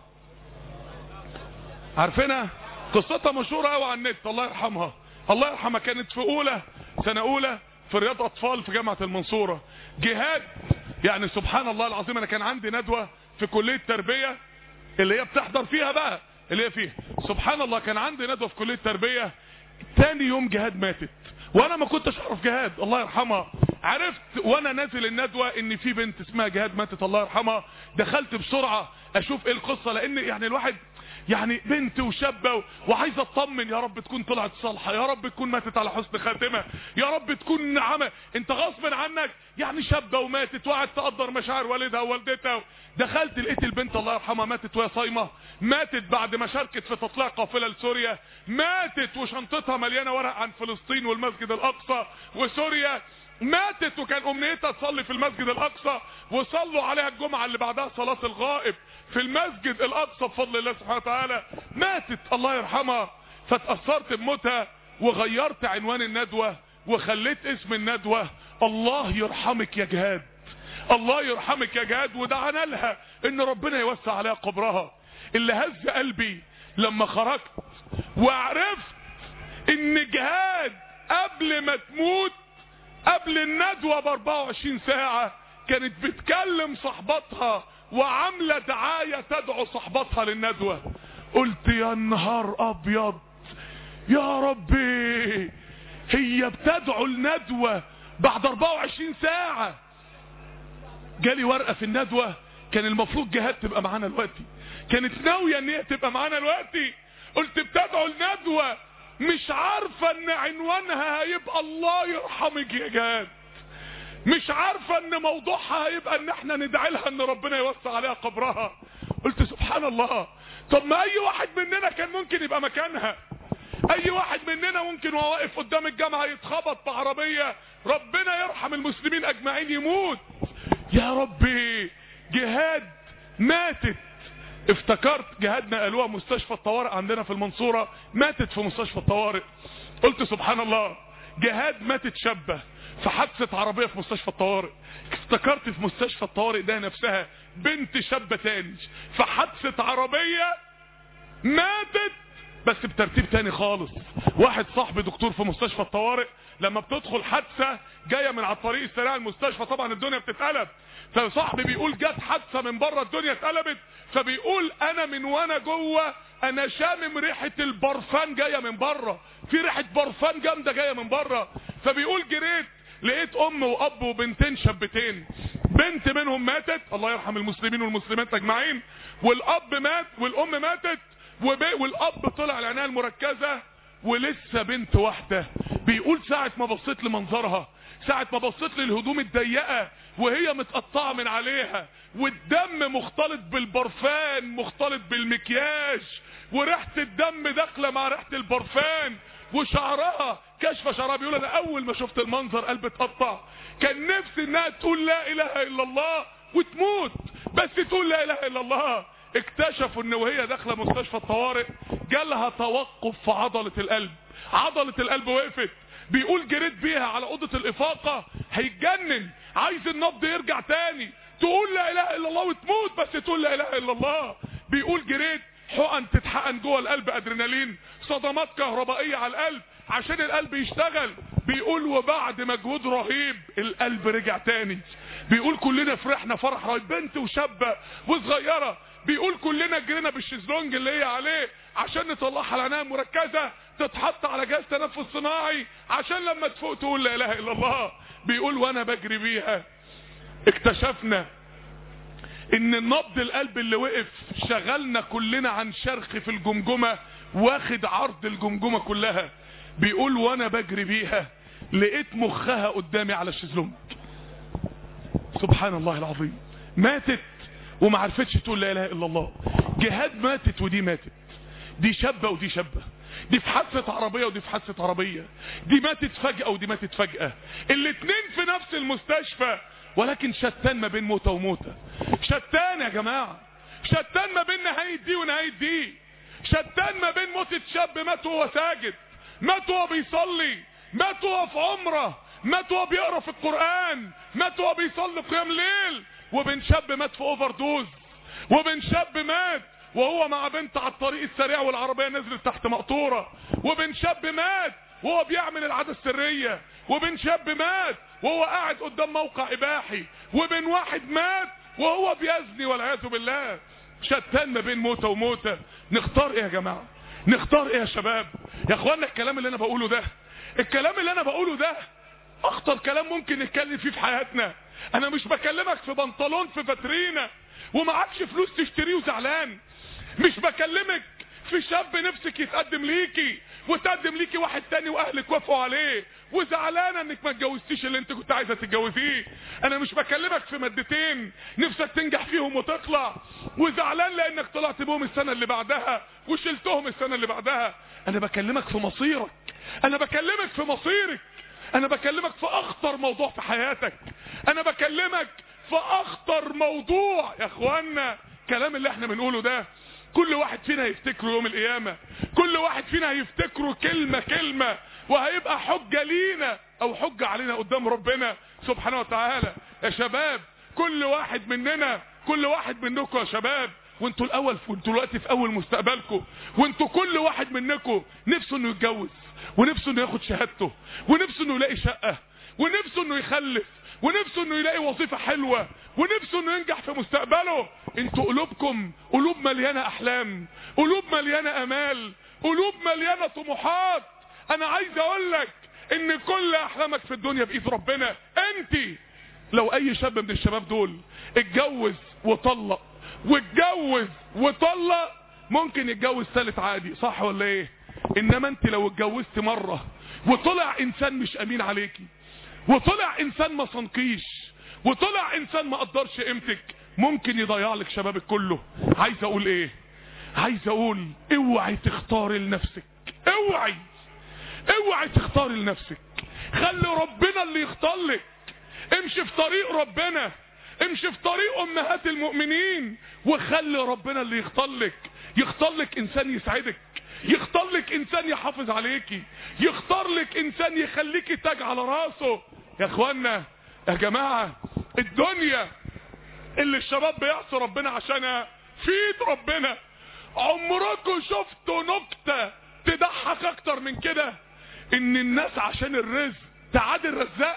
عارفينها قصتها مشهورة قوي على النت الله يرحمها الله يرحمها كانت في اولى سنة اولى في رياض اطفال في جامعة المنصورة جهاد يعني سبحان الله العظيم انا كان عندي ندوة في كلية تربية اللي هي بتحضر فيها بقى اللي هي فيها سبحان الله كان عندي ندوة في كلية تربية تاني يوم جهاد ماتت وانا ما كنتش اعرف جهاد الله يرحمها عرفت وانا نازل الندوة ان في بنت اسمها جهاد ماتت الله يرحمها دخلت بسرعة اشوف ايه القصة لان يعني الواحد يعني بنت وشابة وعايز اطمن يا رب تكون طلعت صالحة يا رب تكون ماتت على حسن خاتمة يا رب تكون نعمة انت غصب عنك يعني شابة وماتت وقعد تقدر مشاعر والدها ووالدتها دخلت لقيت البنت الله يرحمها ماتت وهي صايمة ماتت بعد ما شاركت في تطلع قافلة لسوريا ماتت وشنطتها مليانة ورق عن فلسطين والمسجد الاقصى وسوريا ماتت وكان امنيتها تصلي في المسجد الاقصى وصلوا عليها الجمعة اللي بعدها صلاة الغائب في المسجد الاقصى بفضل الله سبحانه وتعالى ماتت الله يرحمها فتأثرت بموتها وغيرت عنوان الندوة وخليت اسم الندوة الله يرحمك يا جهاد الله يرحمك يا جهاد ودعنا لها ان ربنا يوسع عليها قبرها اللي هز قلبي لما خرجت وعرفت ان جهاد قبل ما تموت قبل الندوة ب 24 ساعة كانت بتكلم صحباتها وعاملة دعاية تدعو صحباتها للندوة قلت يا نهار ابيض يا ربي هي بتدعو الندوة بعد 24 ساعة جالي ورقة في الندوة كان المفروض جهاد تبقى معانا دلوقتي كانت ناوية ان هي تبقى معانا دلوقتي قلت بتدعو الندوة مش عارفة ان عنوانها هيبقى الله يرحمك يا جهاد مش عارفة ان موضوعها هيبقى ان احنا ندعي لها ان ربنا يوسع عليها قبرها قلت سبحان الله طب ما اي واحد مننا كان ممكن يبقى مكانها اي واحد مننا ممكن وهو واقف قدام الجامعة يتخبط بعربية ربنا يرحم المسلمين اجمعين يموت يا ربي جهاد ماتت افتكرت جهاد نقلوها مستشفى الطوارئ عندنا في المنصورة ماتت في مستشفى الطوارئ قلت سبحان الله جهاد ماتت شابة في حادثة عربية في مستشفى الطوارئ افتكرت في مستشفى الطوارئ ده نفسها بنت شابة تاني في حادثة عربية ماتت بس بترتيب تاني خالص واحد صاحبي دكتور في مستشفى الطوارئ لما بتدخل حادثة جاية من على الطريق السريع المستشفى طبعا الدنيا بتتقلب فصاحبي بيقول جت حادثة من بره الدنيا اتقلبت فبيقول انا من وانا جوه انا شامم ريحة البرفان جاية من بره في ريحة برفان جامدة جاية من بره فبيقول جريت لقيت ام واب وبنتين شابتين بنت منهم ماتت الله يرحم المسلمين والمسلمات اجمعين والاب مات والام ماتت والاب طلع العنايه المركزه ولسه بنت واحده بيقول ساعه ما بصيت لمنظرها ساعه ما بصيت للهدوم الضيقه وهي متقطعه من عليها والدم مختلط بالبرفان مختلط بالمكياج وريحه الدم داخله مع ريحه البرفان وشعرها كشف شعرها بيقول انا اول ما شفت المنظر قلبي اتقطع كان نفسي انها تقول لا اله الا الله وتموت بس تقول لا اله الا الله اكتشفوا ان وهي داخله مستشفى الطوارئ جالها توقف في عضله القلب عضله القلب وقفت بيقول جريت بيها على اوضه الافاقه هيتجنن عايز النبض يرجع تاني تقول لا اله الا الله وتموت بس تقول لا اله الا الله بيقول جريت حقن تتحقن جوه القلب ادرينالين صدمات كهربائيه على القلب عشان القلب يشتغل بيقول وبعد مجهود رهيب القلب رجع تاني بيقول كلنا فرحنا فرح رهيب بنت وشابه وصغيره بيقول كلنا جرينا بالشيزلونج اللي هي عليه عشان نطلعها العنايه المركزه تتحط على جهاز تنفس صناعي عشان لما تفوق تقول لا اله الا الله بيقول وانا بجري بيها اكتشفنا ان نبض القلب اللي وقف شغلنا كلنا عن شرخ في الجمجمة واخد عرض الجمجمة كلها بيقول وانا بجري بيها لقيت مخها قدامي على الشيزلونج سبحان الله العظيم ماتت وما عرفتش تقول لا اله الا الله جهاد ماتت ودي ماتت دي شابة ودي شابة دي في حادثة عربية ودي في حادثة عربية دي ماتت فجأة ودي ماتت فجأة الاتنين في نفس المستشفى ولكن شتان ما بين موتة وموتة شتان يا جماعة شتان ما بين نهاية دي ونهاية دي شتان ما بين موتة شاب مات وهو ساجد مات وهو بيصلي مات وهو في عمره مات وهو بيقرا في القران مات وهو بيصلي قيام ليل وبين شاب مات في اوفر دوز وبين شاب مات وهو مع بنت على الطريق السريع والعربيه نزلت تحت مقطوره وبين شاب مات وهو بيعمل العاده السريه وبين شاب مات وهو قاعد قدام موقع اباحي وبين واحد مات وهو بيزني والعياذ بالله شتان ما بين موتة وموتة نختار ايه يا جماعة نختار ايه يا شباب يا اخوانا الكلام اللي انا بقوله ده الكلام اللي انا بقوله ده اخطر كلام ممكن نتكلم فيه في حياتنا انا مش بكلمك في بنطلون في فاترينا ومعكش فلوس تشتريه وزعلان مش بكلمك في شاب نفسك يتقدم ليكي وتقدم ليكي واحد تاني واهلك وافقوا عليه وزعلانه انك ما اتجوزتيش اللي انت كنت عايزه تتجوزيه انا مش بكلمك في مادتين نفسك تنجح فيهم وتطلع وزعلان لانك طلعت بهم السنه اللي بعدها وشلتهم السنه اللي بعدها انا بكلمك في مصيرك انا بكلمك في مصيرك انا بكلمك في اخطر موضوع في حياتك انا بكلمك في اخطر موضوع يا اخوانا الكلام اللي احنا بنقوله ده كل واحد فينا هيفتكره يوم القيامة كل واحد فينا هيفتكره كلمة كلمة وهيبقى حجة لينا او حجة علينا قدام ربنا سبحانه وتعالى يا شباب كل واحد مننا كل واحد منكم يا شباب وانتوا الاول وانتوا دلوقتي في اول مستقبلكم وانتوا كل واحد منكم نفسه انه يتجوز ونفسه انه ياخد شهادته ونفسه انه يلاقي شقة ونفسه انه يخلف ونفسه انه يلاقي وظيفة حلوة ونفسه انه ينجح في مستقبله انتوا قلوبكم قلوب مليانة احلام قلوب مليانة امال قلوب مليانة طموحات انا عايز اقول لك ان كل احلامك في الدنيا بايد ربنا انت لو اي شاب من الشباب دول اتجوز وطلق واتجوز وطلق ممكن يتجوز ثالث عادي صح ولا ايه انما انت لو اتجوزت مرة وطلع انسان مش امين عليكي وطلع انسان ما صنقيش وطلع انسان ما قدرش قيمتك ممكن يضيع لك شبابك كله عايز اقول ايه عايز اقول اوعي تختاري لنفسك اوعي اوعي تختاري لنفسك خلي ربنا اللي يختار لك امشي في طريق ربنا امشي في طريق امهات المؤمنين وخلي ربنا اللي يختار لك يختار لك انسان يسعدك يختار لك انسان يحافظ عليكي يختار لك انسان يخليكي تاج على راسه يا اخوانا يا جماعة الدنيا اللي الشباب بيعصوا ربنا عشانها في ايد ربنا عمركم شفتوا نكتة تضحك اكتر من كده ان الناس عشان الرزق تعادي الرزاق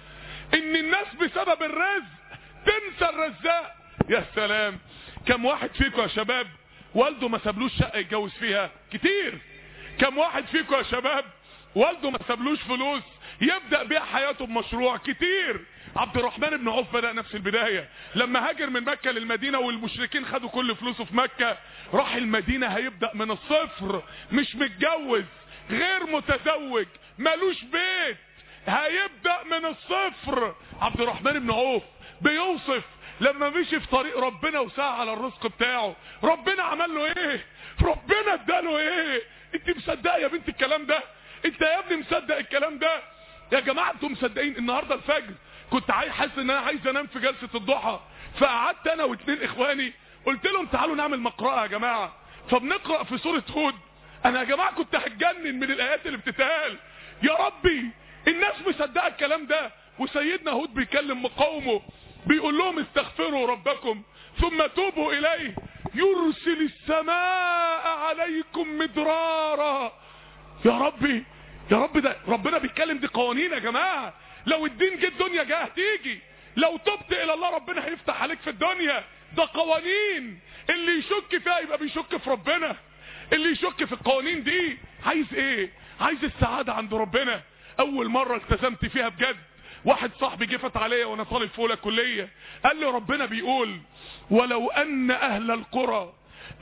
ان الناس بسبب الرزق تنسى الرزاق يا سلام كم واحد فيكم يا شباب والده ما سابلوش شقه يتجوز فيها كتير كم واحد فيكم يا شباب والده ما سابلوش فلوس يبدا بيها حياته بمشروع كتير عبد الرحمن بن عوف بدا نفس البدايه لما هاجر من مكه للمدينه والمشركين خدوا كل فلوسه في مكه راح المدينه هيبدا من الصفر مش متجوز غير متزوج ملوش بيت هيبدا من الصفر عبد الرحمن بن عوف بيوصف لما مشي في طريق ربنا وسعى على الرزق بتاعه ربنا عمل له ايه ربنا اداله ايه انت مصدقه يا بنت الكلام ده انت يا ابني مصدق الكلام ده يا جماعه انتم مصدقين النهارده الفجر كنت عايز حاسس ان انا عايز انام في جلسه الضحى فقعدت انا واثنين اخواني قلت لهم تعالوا نعمل مقرأة يا جماعه فبنقرا في سوره هود انا يا جماعه كنت هتجنن من الايات اللي بتتقال يا ربي الناس مصدقه الكلام ده وسيدنا هود بيكلم قومه بيقول لهم استغفروا ربكم ثم توبوا اليه يرسل السماء عليكم مدرارا يا ربي يا رب ده ربنا بيتكلم دي قوانين يا جماعه لو الدين جه الدنيا جه هتيجي لو تبت الى الله ربنا هيفتح عليك في الدنيا ده قوانين اللي يشك فيها يبقى بيشك في ربنا اللي يشك في القوانين دي عايز ايه عايز السعاده عند ربنا اول مره التزمت فيها بجد واحد صاحبي جه فات عليا وانا طالب في اولى كليه قال لي ربنا بيقول ولو ان اهل القرى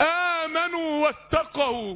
امنوا واتقوا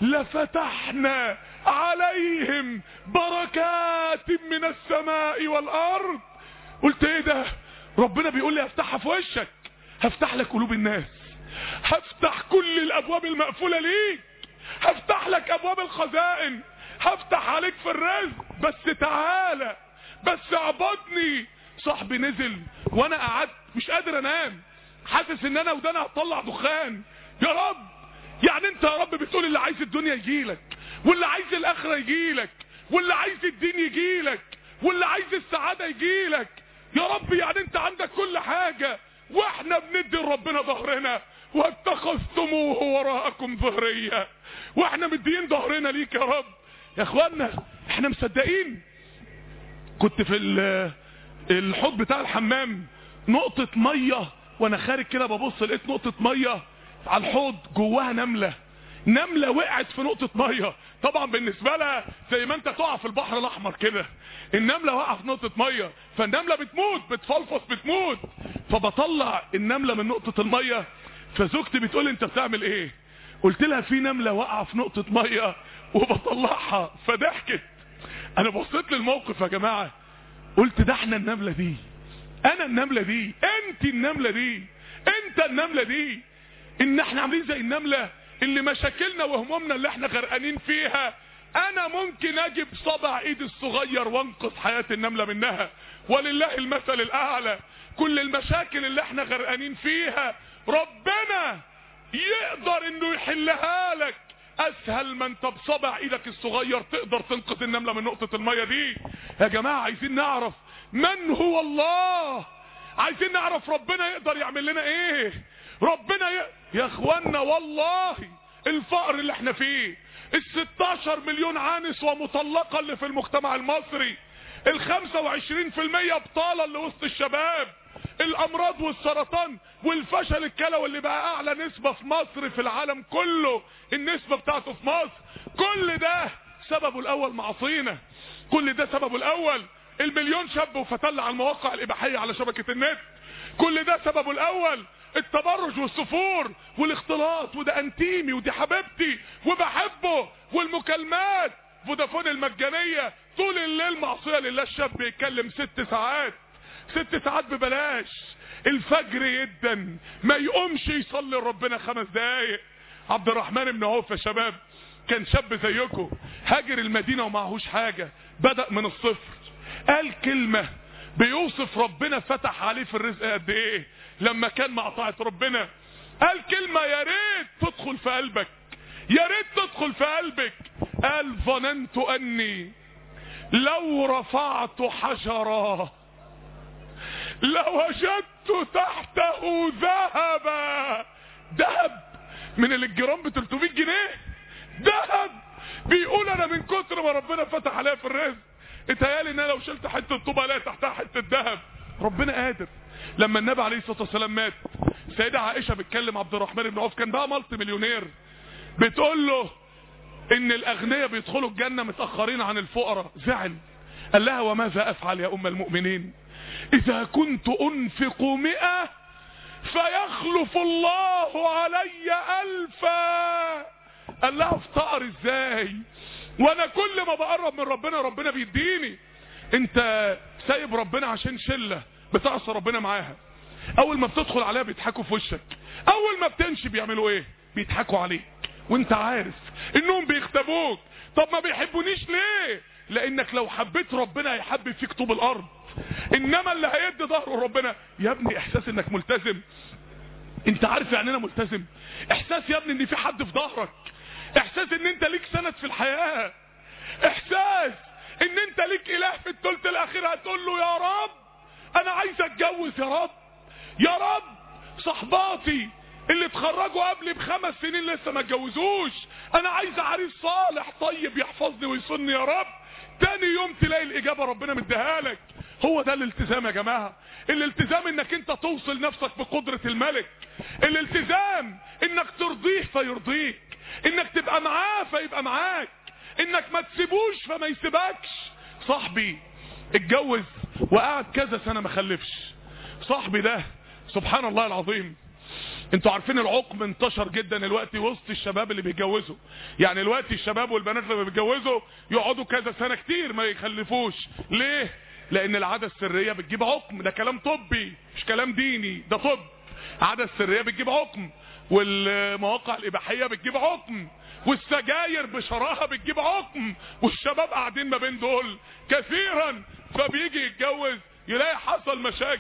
لفتحنا عليهم بركات من السماء والارض قلت ايه ده ربنا بيقول لي هفتحها في وشك هفتح لك قلوب الناس هفتح كل الابواب المقفوله ليك هفتح لك ابواب الخزائن هفتح عليك في الرزق بس تعالى بس اعبدني صاحبي نزل وانا قعدت مش قادر انام حاسس ان انا ودانا هطلع دخان يا رب يعني انت يا رب بتقول اللي عايز الدنيا يجيلك واللي عايز الاخره يجيلك واللي عايز الدين يجيلك واللي عايز السعادة يجيلك يا رب يعني انت عندك كل حاجة واحنا بندي لربنا ظهرنا واتخذتموه وراءكم ظهريا واحنا مدين ظهرنا ليك يا رب يا اخوانا احنا مصدقين كنت في ال- الحوض بتاع الحمام نقطة مية وانا خارج كده ببص لقيت نقطة مية على الحوض جواها نملة نملة وقعت في نقطة مية طبعا بالنسبة لها زي ما انت تقع في البحر الاحمر كده النملة وقع في نقطة مية فالنملة بتموت بتفلفص بتموت فبطلع النملة من نقطة المية فزوجتي بتقول انت بتعمل ايه قلت لها في نملة واقعة في نقطة مية وبطلعها فضحكت انا بصيت للموقف يا جماعة قلت ده احنا النملة دي انا النملة دي انت النملة دي انت النملة دي ان احنا عاملين زي النملة اللي مشاكلنا وهمومنا اللي احنا غرقانين فيها انا ممكن اجيب صبع ايدي الصغير وانقذ حياة النملة منها ولله المثل الاعلى كل المشاكل اللي احنا غرقانين فيها ربنا يقدر انه يحلها لك اسهل ما انت بصبع ايدك الصغير تقدر تنقذ النملة من نقطة المية دي يا جماعة عايزين نعرف من هو الله عايزين نعرف ربنا يقدر يعمل لنا ايه ربنا ي... يا اخوانا والله الفقر اللي احنا فيه ال 16 مليون عانس ومطلقة اللي في المجتمع المصري ال 25% بطالة اللي وسط الشباب الامراض والسرطان والفشل الكلوي اللي بقى اعلى نسبة في مصر في العالم كله النسبة بتاعته في مصر كل ده سببه الاول معصينا كل ده سببه الاول المليون شاب وفتل على المواقع الاباحية على شبكة النت كل ده سببه الاول التبرج والسفور والاختلاط وده انتيمي ودي حبيبتي وبحبه والمكالمات فودافون المجانية طول الليل معصية لله الشاب بيتكلم ست ساعات ست ساعات ببلاش الفجر جدا ما يقومش يصلي ربنا خمس دقايق عبد الرحمن بن عوف يا شباب كان شاب زيكم هاجر المدينة ومعهوش حاجة بدأ من الصفر قال كلمة بيوصف ربنا فتح عليه في الرزق قد ايه لما كان مع طاعة ربنا قال كلمة يا ريت تدخل في قلبك يا ريت تدخل في قلبك قال ظننت اني لو رفعت حجرا لوجدت تحته ذهبا ذهب من الجرام ب 300 جنيه ذهب بيقول انا من كتر ما ربنا فتح عليا في الرزق اتهيالي ان انا لو شلت حته طوبه الاقي تحتها حته ذهب ربنا قادر لما النبي عليه الصلاه والسلام مات سيدة عائشه بتكلم عبد الرحمن بن عوف كان بقى مالتي مليونير بتقول له ان الاغنياء بيدخلوا الجنه متاخرين عن الفقراء زعل قال لها وماذا افعل يا ام المؤمنين اذا كنت انفق مئة فيخلف الله علي الفا قال لها افتقر ازاي وانا كل ما بقرب من ربنا ربنا بيديني انت سايب ربنا عشان شلة بتعصى ربنا معاها اول ما بتدخل عليها بيضحكوا في وشك اول ما بتمشي بيعملوا ايه بيضحكوا عليك وانت عارف انهم بيختبوك طب ما بيحبونيش ليه لانك لو حبيت ربنا هيحبب فيك طوب الارض انما اللي هيدي ظهره ربنا يا ابني احساس انك ملتزم انت عارف يعني انا ملتزم احساس يا ابني ان في حد في ظهرك احساس ان انت ليك سند في الحياة احساس ان انت ليك اله في الثلث الاخير هتقول له يا رب انا عايز اتجوز يا رب يا رب صحباتي اللي اتخرجوا قبلي بخمس سنين لسه ما اتجوزوش انا عايز عريس صالح طيب يحفظني ويصني يا رب تاني يوم تلاقي الاجابة ربنا مديها لك هو ده الالتزام يا جماعة الالتزام انك انت توصل نفسك بقدرة الملك الالتزام انك ترضيه فيرضيك انك تبقى معاه فيبقى معاك انك ما تسيبوش فما يسيبكش صاحبي اتجوز وقعد كذا سنة ما خلفش صاحبي ده سبحان الله العظيم انتوا عارفين العقم انتشر جدا دلوقتي وسط الشباب اللي بيتجوزوا يعني دلوقتي الشباب والبنات لما بيتجوزوا يقعدوا كذا سنة كتير ما يخلفوش ليه لان العادة السرية بتجيب عقم ده كلام طبي مش كلام ديني ده طب عادة السرية بتجيب عقم والمواقع الاباحية بتجيب عقم والسجاير بشراها بتجيب عقم والشباب قاعدين ما بين دول كثيرا فبيجي يتجوز يلاقي حصل مشاكل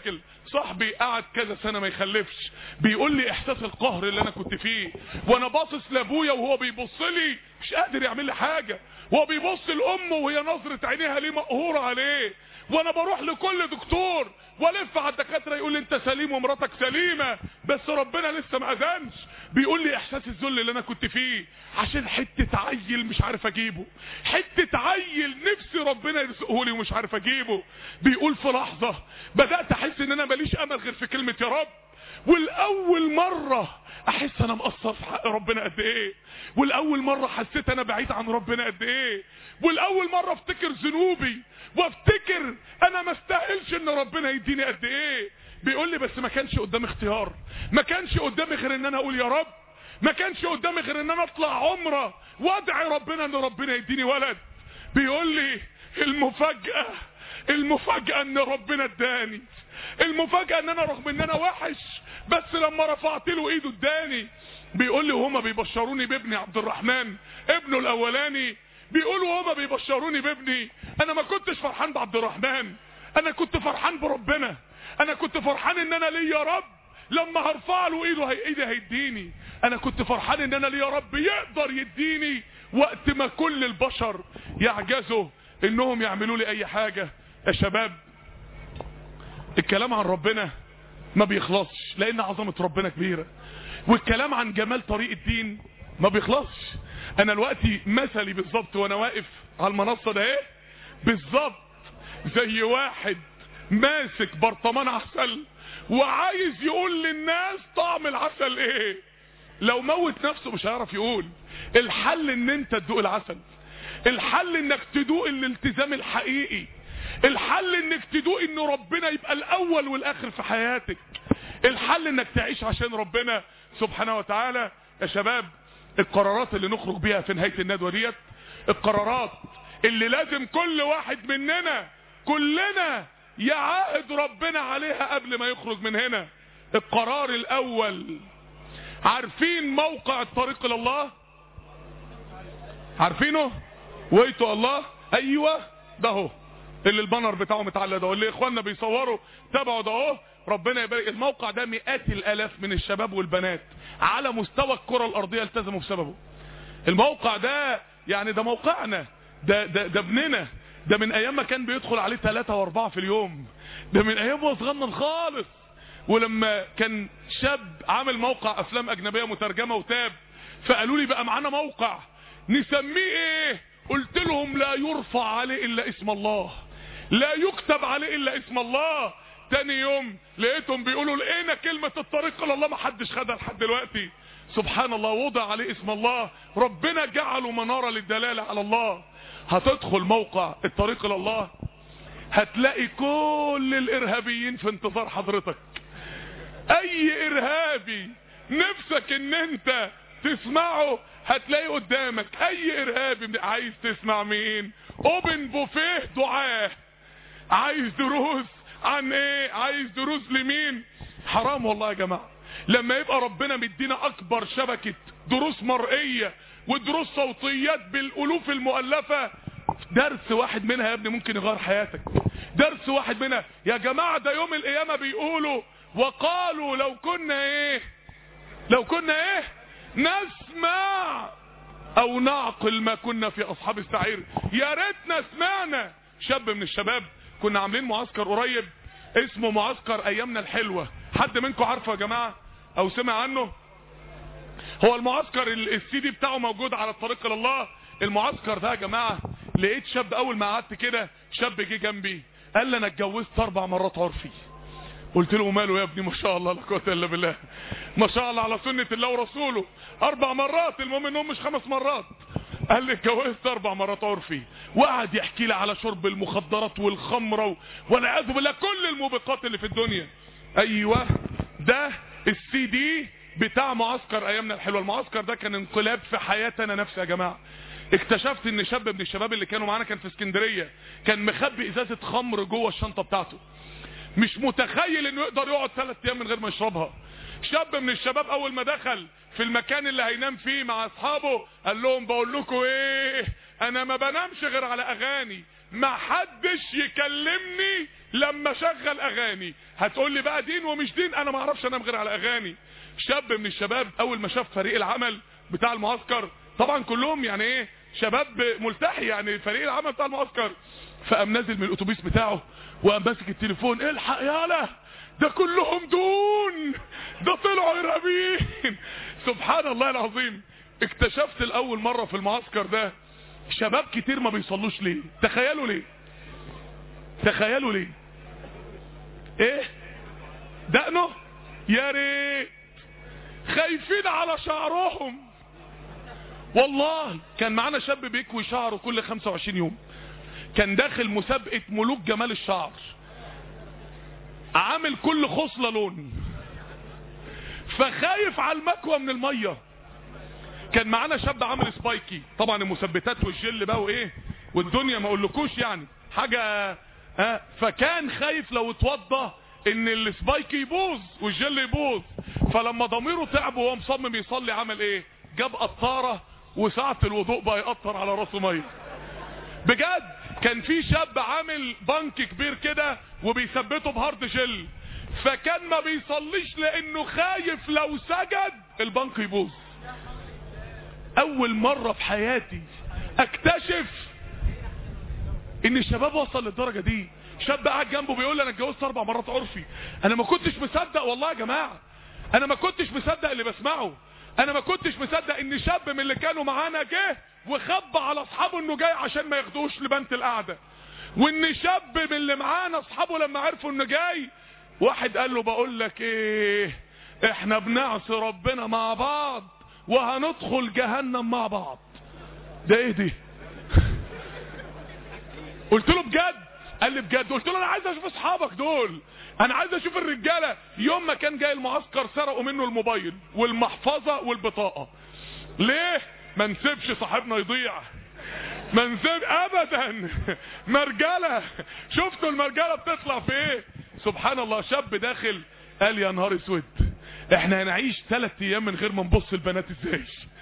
صاحبي قعد كذا سنة ما يخلفش بيقول لي احساس القهر اللي انا كنت فيه وانا باصص لابويا وهو بيبص لي مش قادر يعمل لي حاجة وهو بيبص لامه وهي نظرة عينيها ليه مقهورة عليه وانا بروح لكل دكتور والف على الدكاتره يقول لي انت سليم ومراتك سليمه بس ربنا لسه ما اذنش بيقول لي احساس الذل اللي انا كنت فيه عشان حته عيل مش عارف اجيبه حته عيل نفسي ربنا يرزقه لي ومش عارف اجيبه بيقول في لحظه بدات احس ان انا ماليش امل غير في كلمه يا رب والاول مره احس انا مقصر في حق ربنا قد ايه والاول مره حسيت انا بعيد عن ربنا قد ايه والاول مره افتكر ذنوبي وافتكر انا ما استاهلش ان ربنا يديني قد ايه بيقول لي بس ما كانش قدامي اختيار ما كانش قدامي غير ان انا اقول يا رب ما كانش قدامي غير ان انا اطلع عمره وادعي ربنا ان ربنا يديني ولد بيقول لي المفاجاه المفاجاه ان ربنا اداني المفاجاه ان انا رغم ان انا وحش بس لما رفعت له ايده اداني بيقول لي وهما بيبشروني بابني عبد الرحمن ابنه الاولاني بيقولوا هما بيبشروني بابني انا ما كنتش فرحان بعبد الرحمن انا كنت فرحان بربنا انا كنت فرحان ان انا ليا رب لما هرفع له ايده هي ايدي هيديني انا كنت فرحان ان انا ليا رب يقدر يديني وقت ما كل البشر يعجزوا انهم يعملوا لي اي حاجة يا شباب الكلام عن ربنا ما بيخلصش لان عظمة ربنا كبيرة والكلام عن جمال طريق الدين ما بيخلصش انا دلوقتي مثلي بالظبط وانا واقف على المنصة ده ايه بالظبط زي واحد ماسك برطمان عسل وعايز يقول للناس طعم العسل ايه لو موت نفسه مش هيعرف يقول الحل ان انت تدوق العسل الحل انك تدوق الالتزام الحقيقي الحل انك تدوق ان ربنا يبقى الاول والاخر في حياتك الحل انك تعيش عشان ربنا سبحانه وتعالى يا شباب القرارات اللي نخرج بيها في نهاية الندوة ديت القرارات اللي لازم كل واحد مننا كلنا يعاهد ربنا عليها قبل ما يخرج من هنا القرار الاول عارفين موقع الطريق الى الله عارفينه ويتو الله ايوه ده اهو اللي البانر بتاعه متعلق ده اللي اخواننا بيصوروا تابعوا ده اهو ربنا يبارك الموقع ده مئات الالاف من الشباب والبنات على مستوى الكرة الارضية التزموا بسببه الموقع ده يعني ده موقعنا ده ده ده ابننا ده من ايام ما كان بيدخل عليه ثلاثة واربعة في اليوم ده من ايام هو صغنن خالص ولما كان شاب عامل موقع افلام اجنبية مترجمة وتاب فقالوا لي بقى معانا موقع نسميه ايه قلت لهم لا يرفع عليه الا اسم الله لا يكتب عليه الا اسم الله تاني يوم لقيتهم بيقولوا لقينا كلمة الطريق الى الله ما حدش خدها لحد دلوقتي سبحان الله وضع عليه اسم الله ربنا جعله منارة للدلالة على الله هتدخل موقع الطريق الى الله هتلاقي كل الارهابيين في انتظار حضرتك اي ارهابي نفسك ان انت تسمعه هتلاقي قدامك اي ارهابي عايز تسمع مين اوبن بوفيه دعاه عايز دروس عن ايه عايز دروس لمين حرام والله يا جماعة لما يبقى ربنا مدينا اكبر شبكة دروس مرئية ودروس صوتيات بالالوف المؤلفة درس واحد منها يا ابني ممكن يغير حياتك درس واحد منها يا جماعة ده يوم القيامة بيقولوا وقالوا لو كنا ايه لو كنا ايه نسمع او نعقل ما كنا في اصحاب السعير يا ريتنا سمعنا شاب من الشباب كنا عاملين معسكر قريب اسمه معسكر ايامنا الحلوة حد منكم عارفه يا جماعة او سمع عنه هو المعسكر السي دي بتاعه موجود على الطريق الى الله المعسكر ده يا جماعة لقيت شاب اول ما قعدت كده شاب جه جنبي قال لي انا اتجوزت اربع مرات عرفي قلت له ماله يا ابني ما شاء الله لا قوه الا بالله ما شاء الله على سنة الله ورسوله اربع مرات المهم انهم مش خمس مرات قال لي اتجوزت اربع مرات عرفي وقعد يحكي لي على شرب المخدرات والخمره والعياذ بالله كل الموبقات اللي في الدنيا ايوه ده السي دي بتاع معسكر ايامنا الحلوه المعسكر ده كان انقلاب في حياتنا نفسي يا جماعه اكتشفت ان شاب من الشباب اللي كانوا معانا كان في اسكندريه كان مخبي ازازه خمر جوه الشنطه بتاعته مش متخيل انه يقدر يقعد ثلاث ايام من غير ما يشربها شاب من الشباب اول ما دخل في المكان اللي هينام فيه مع اصحابه قال لهم بقول لكم ايه انا ما بنامش غير على اغاني ما حدش يكلمني لما شغل اغاني هتقول لي بقى دين ومش دين انا ما اعرفش انام غير على اغاني شاب من الشباب اول ما شاف فريق العمل بتاع المعسكر طبعا كلهم يعني ايه شباب ملتحي يعني فريق العمل بتاع المعسكر فقام نازل من الاتوبيس بتاعه وقام ماسك التليفون الحق يالا ده كلهم دون ده طلعوا ارهابيين سبحان الله العظيم اكتشفت الاول مرة في المعسكر ده شباب كتير ما بيصلوش ليه تخيلوا ليه تخيلوا ليه ايه دقنه يا ريت خايفين على شعرهم والله كان معانا شاب بيكوي شعره كل 25 يوم كان داخل مسابقة ملوك جمال الشعر عامل كل خصلة لون فخايف على المكوى من المية كان معانا شاب عامل سبايكي طبعا المثبتات والجل بقى وايه والدنيا ما اقولكوش يعني حاجة ها فكان خايف لو اتوضى ان السبايكي يبوظ والجل يبوظ فلما ضميره تعب وهو مصمم يصلي عمل ايه جاب قطارة وساعة الوضوء بقى يقطر على راسه ميه بجد كان في شاب عامل بنك كبير كده وبيثبته بهارد جل فكان ما بيصليش لانه خايف لو سجد البنك يبوظ اول مرة في حياتي اكتشف ان الشباب وصل للدرجة دي شاب قاعد جنبه بيقول لي انا اتجوزت اربع مرات عرفي انا ما كنتش مصدق والله يا جماعة انا ما كنتش مصدق اللي بسمعه انا ما كنتش مصدق ان شاب من اللي كانوا معانا جه وخبى على اصحابه انه جاي عشان ما ياخدوش لبنت القعده وان شاب من اللي معانا اصحابه لما عرفوا انه جاي واحد قال له بقول لك ايه احنا بنعصي ربنا مع بعض وهندخل جهنم مع بعض ده ايه دي قلت له بجد قال لي بجد قلت له انا عايز اشوف اصحابك دول انا عايز اشوف الرجاله يوم ما كان جاي المعسكر سرقوا منه الموبايل والمحفظه والبطاقه ليه ما نسيبش صاحبنا يضيع ما نسيب ابدا مرجله شفتوا المرجله بتطلع في ايه سبحان الله شاب داخل قال يا نهار اسود احنا هنعيش ثلاث ايام من غير ما نبص البنات ازاي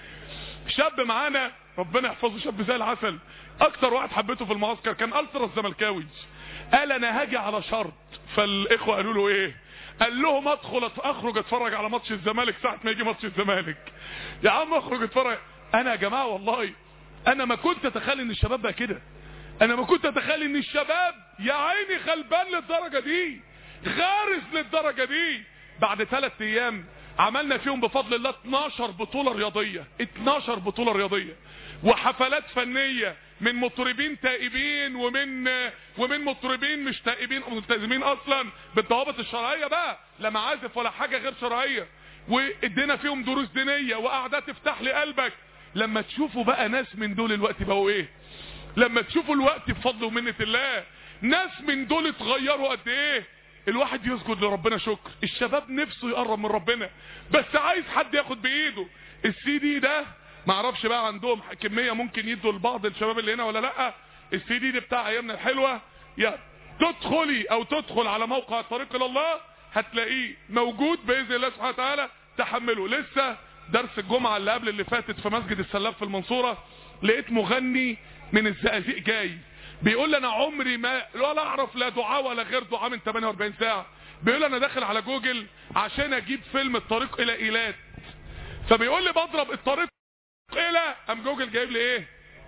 شاب معانا ربنا يحفظه شاب زي العسل اكتر واحد حبيته في المعسكر كان الترا الزملكاوي قال انا هاجي على شرط فالاخوه قالوا له ايه قال لهم ادخل اخرج اتفرج على ماتش الزمالك ساعه ما يجي ماتش الزمالك يا عم اخرج اتفرج انا يا جماعه والله انا ما كنت اتخيل ان الشباب بقى كده انا ما كنت اتخيل ان الشباب يا عيني غلبان للدرجه دي غارز للدرجه دي بعد ثلاث ايام عملنا فيهم بفضل الله 12 بطوله رياضيه 12 بطوله رياضيه وحفلات فنيه من مطربين تائبين ومن ومن مطربين مش تائبين او ملتزمين اصلا بالضوابط الشرعيه بقى لا معازف ولا حاجه غير شرعيه وادينا فيهم دروس دينيه وقعدات تفتح لي قلبك لما تشوفوا بقى ناس من دول الوقت بقوا ايه لما تشوفوا الوقت بفضل ومنه الله ناس من دول اتغيروا قد ايه الواحد يسجد لربنا شكر الشباب نفسه يقرب من ربنا بس عايز حد ياخد بايده السي دي ده معرفش بقى عندهم كمية ممكن يدوا لبعض الشباب اللي هنا ولا لا السي دي, دي بتاع ايامنا الحلوة يا تدخلي او تدخل على موقع طريق الى الله هتلاقيه موجود باذن الله سبحانه وتعالى تحمله لسه درس الجمعة اللي قبل اللي فاتت في مسجد السلاف في المنصورة لقيت مغني من الزقازيق جاي بيقول لي انا عمري ما ولا اعرف لا دعاء ولا غير دعاء من 48 ساعة بيقول لي انا داخل على جوجل عشان اجيب فيلم الطريق الى ايلات فبيقول لي بضرب الطريق الى ام جوجل جايب لي ايه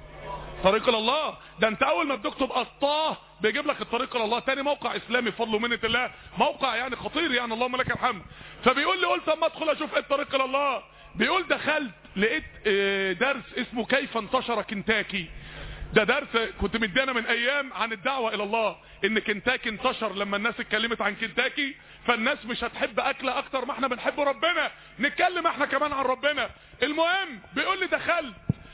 طريق الى الله ده انت اول ما بتكتب الله بيجيب لك الطريق الى الله تاني موقع اسلامي بفضل ومنه الله موقع يعني خطير يعني اللهم لك الحمد فبيقول لي قلت اما ادخل اشوف ايه الطريق الى الله بيقول دخلت لقيت درس اسمه كيف انتشر كنتاكي ده درس كنت مدينا من ايام عن الدعوة الى الله ان كنتاكي انتشر لما الناس اتكلمت عن كنتاكي فالناس مش هتحب اكله اكتر ما احنا بنحب ربنا نتكلم احنا كمان عن ربنا المهم بيقول لي دخلت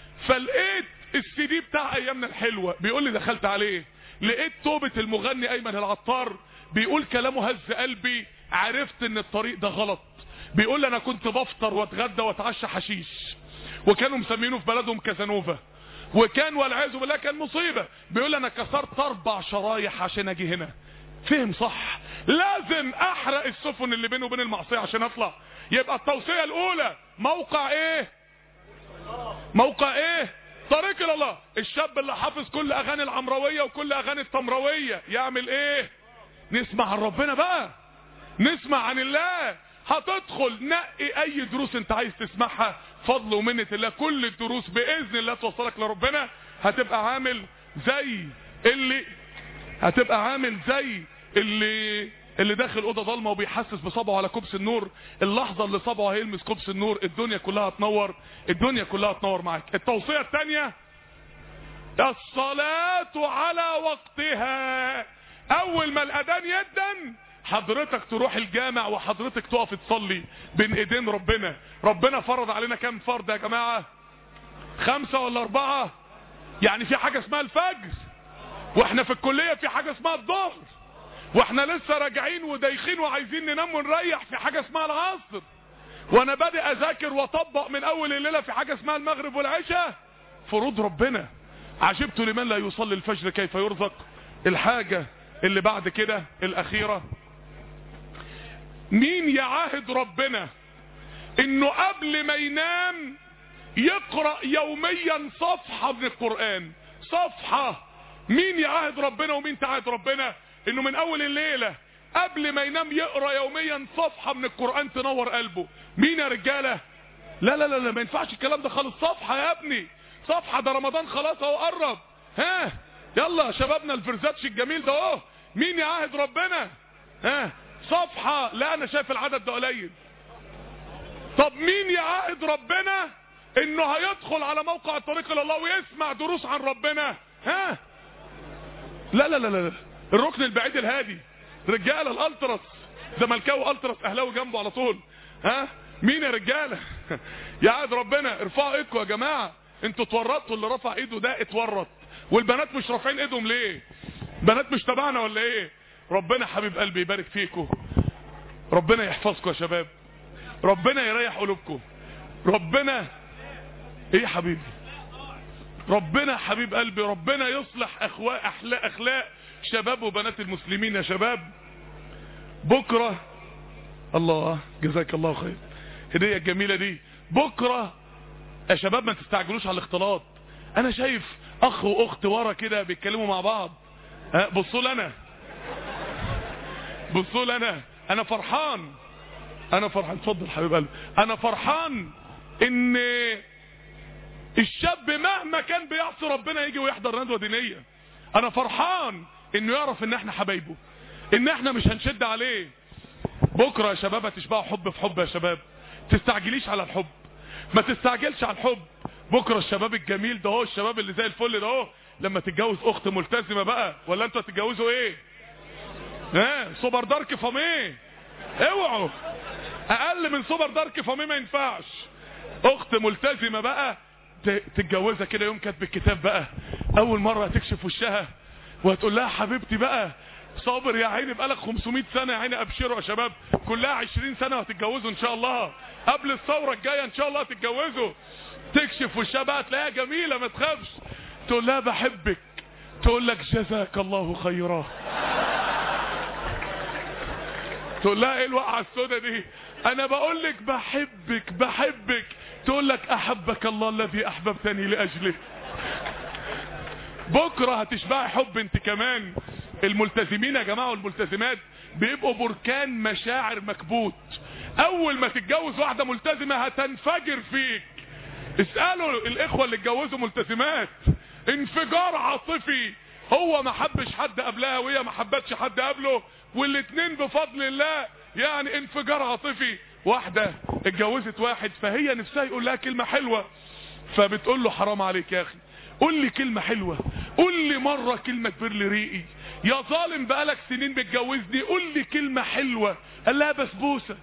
فلقيت السي دي بتاع ايامنا الحلوة بيقول لي دخلت عليه لقيت توبة المغني ايمن العطار بيقول كلامه هز قلبي عرفت ان الطريق ده غلط بيقول لي انا كنت بفطر واتغدى واتعشى حشيش وكانوا مسمينه في بلدهم كازانوفا وكان والعياذ بالله كان مصيبة بيقول انا كسرت اربع شرايح عشان اجي هنا فهم صح لازم احرق السفن اللي بينه وبين المعصية عشان اطلع يبقى التوصية الاولى موقع ايه موقع ايه طريق الى الله الشاب اللي حافظ كل اغاني العمروية وكل اغاني التمروية يعمل ايه نسمع عن ربنا بقى نسمع عن الله هتدخل نقي اي دروس انت عايز تسمعها فضل ومنة الله كل الدروس باذن الله توصلك لربنا هتبقى عامل زي اللي هتبقى عامل زي اللي اللي داخل اوضه ضلمه وبيحسس بصبعه على كبس النور اللحظه اللي صبعه هيلمس كبس النور الدنيا كلها هتنور الدنيا كلها هتنور معاك التوصيه الثانيه الصلاه على وقتها اول ما الاذان يدن حضرتك تروح الجامع وحضرتك تقف تصلي بين ايدين ربنا ربنا فرض علينا كام فرض يا جماعه خمسه ولا اربعه يعني في حاجه اسمها الفجر واحنا في الكليه في حاجه اسمها الظهر واحنا لسه راجعين ودايخين وعايزين ننام ونريح في حاجه اسمها العصر وانا بادئ اذاكر واطبق من اول الليله في حاجه اسمها المغرب والعشاء فروض ربنا عجبت لمن لا يصلي الفجر كيف يرزق الحاجه اللي بعد كده الاخيره مين يعاهد ربنا انه قبل ما ينام يقرأ يوميا صفحة من القرآن صفحة مين يعاهد ربنا ومين تعاهد ربنا انه من اول الليلة قبل ما ينام يقرأ يوميا صفحة من القرآن تنور قلبه مين يا رجالة لا لا لا, لا ما ينفعش الكلام ده خالص صفحة يا ابني صفحة ده رمضان خلاص اهو قرب ها يلا شبابنا الفرزاتش الجميل ده اهو مين يعاهد ربنا ها صفحة لا انا شايف العدد ده قليل طب مين يعاهد ربنا انه هيدخل على موقع الطريق الى الله ويسمع دروس عن ربنا ها لا لا لا لا الركن البعيد الهادي رجاله الالتراس زملكاوي التراس اهلاوي جنبه على طول ها مين يا رجاله يعاهد ربنا ارفعوا ايدكم يا جماعه انتوا اتورطتوا اللي رفع ايده ده اتورط والبنات مش رافعين ايدهم ليه بنات مش تبعنا ولا ايه ربنا حبيب قلبي يبارك فيكم ربنا يحفظكم يا شباب ربنا يريح قلوبكم ربنا ايه يا حبيبي ربنا حبيب قلبي ربنا يصلح اخلاق اخلاق اخلاق شباب وبنات المسلمين يا شباب بكره الله جزاك الله خير هديه الجميله دي بكره يا شباب ما تستعجلوش على الاختلاط انا شايف اخ واخت ورا كده بيتكلموا مع بعض ها بصوا لنا بصوا لنا انا فرحان انا فرحان اتفضل حبيب قلبي انا فرحان ان الشاب مهما كان بيعصي ربنا يجي ويحضر ندوه دينيه انا فرحان انه يعرف ان احنا حبايبه ان احنا مش هنشد عليه بكره يا شباب هتشبعوا حب في حب يا شباب تستعجليش على الحب ما تستعجلش على الحب بكره الشباب الجميل ده هو الشباب اللي زي الفل ده هو لما تتجوز اخت ملتزمه بقى ولا انتوا هتتجوزوا ايه ها سوبر دارك فاميه اوعوا اقل من سوبر دارك فاميه ما ينفعش اخت ملتزمه بقى تتجوزها كده يوم كاتب الكتاب بقى اول مره هتكشف وشها وهتقول لها حبيبتي بقى صابر يا عيني بقالك 500 سنه يا عيني ابشروا يا شباب كلها 20 سنه هتتجوزوا ان شاء الله قبل الثوره الجايه ان شاء الله هتتجوزوا تكشف وشها بقى تلاقيها جميله ما تخافش تقول لها بحبك تقول لك جزاك الله خيرا تقول لها ايه الوقعه السوداء دي انا بقول لك بحبك بحبك تقول لك احبك الله الذي احببتني لاجله بكره هتشبعي حب انت كمان الملتزمين يا جماعه والملتزمات بيبقوا بركان مشاعر مكبوت اول ما تتجوز واحده ملتزمه هتنفجر فيك اسالوا الاخوه اللي اتجوزوا ملتزمات انفجار عاطفي هو ما حبش حد قبلها وهي ما حبتش حد قبله والاتنين بفضل الله يعني انفجار عاطفي واحدة اتجوزت واحد فهي نفسها يقول لها كلمة حلوة فبتقول له حرام عليك يا اخي قول لي كلمة حلوة قول لي مرة كلمة تبر لي ريقي يا ظالم بقالك سنين بتجوزني قول لي كلمة حلوة قال لها بسبوسة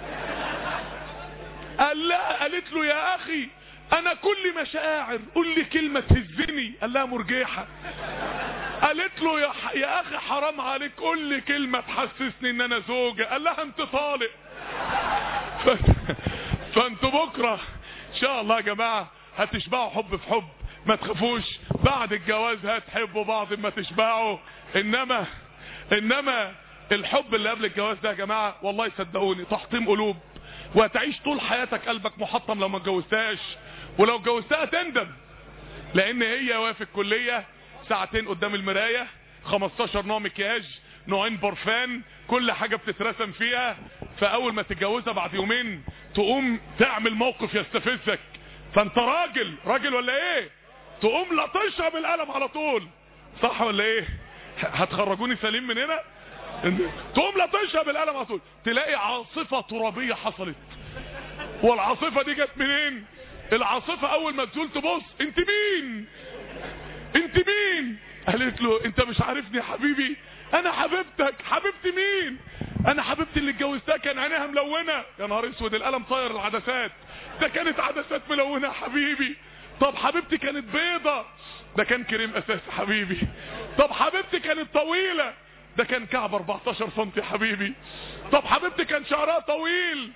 قال لها قالت له يا اخي انا كل مشاعر قول لي كلمة تهزني قال لها مرجيحة قالت له يا, ح... يا اخي حرام عليك قول لي كلمة تحسسني ان انا زوجة قال لها انت طالق ف... فانتوا بكرة ان شاء الله يا جماعة هتشبعوا حب في حب ما تخافوش بعد الجواز هتحبوا بعض ما تشبعوا انما انما الحب اللي قبل الجواز ده يا جماعة والله صدقوني تحطيم قلوب وهتعيش طول حياتك قلبك محطم لو ما اتجوزتهاش ولو اتجوزتها تندم لان هي واقفه في الكليه ساعتين قدام المرايه 15 نوع مكياج نوعين برفان كل حاجة بتترسم فيها فاول ما تتجوزها بعد يومين تقوم تعمل موقف يستفزك فانت راجل راجل ولا ايه تقوم لطشها بالقلم على طول صح ولا ايه هتخرجوني سليم من هنا تقوم لطشها بالقلم على طول تلاقي عاصفة ترابية حصلت والعاصفة دي جت منين العاصفة اول ما تزول تبص انت مين انت مين قالت له انت مش عارفني يا حبيبي انا حبيبتك حبيبتي مين انا حبيبتي اللي اتجوزتها كان عينيها ملونه يا نهار اسود القلم طاير العدسات ده كانت عدسات ملونه يا حبيبي طب حبيبتي كانت بيضة ده كان كريم اساس حبيبي طب حبيبتي كانت طويلة ده كان كعب 14 سم يا حبيبي طب حبيبتي كان شعرها طويل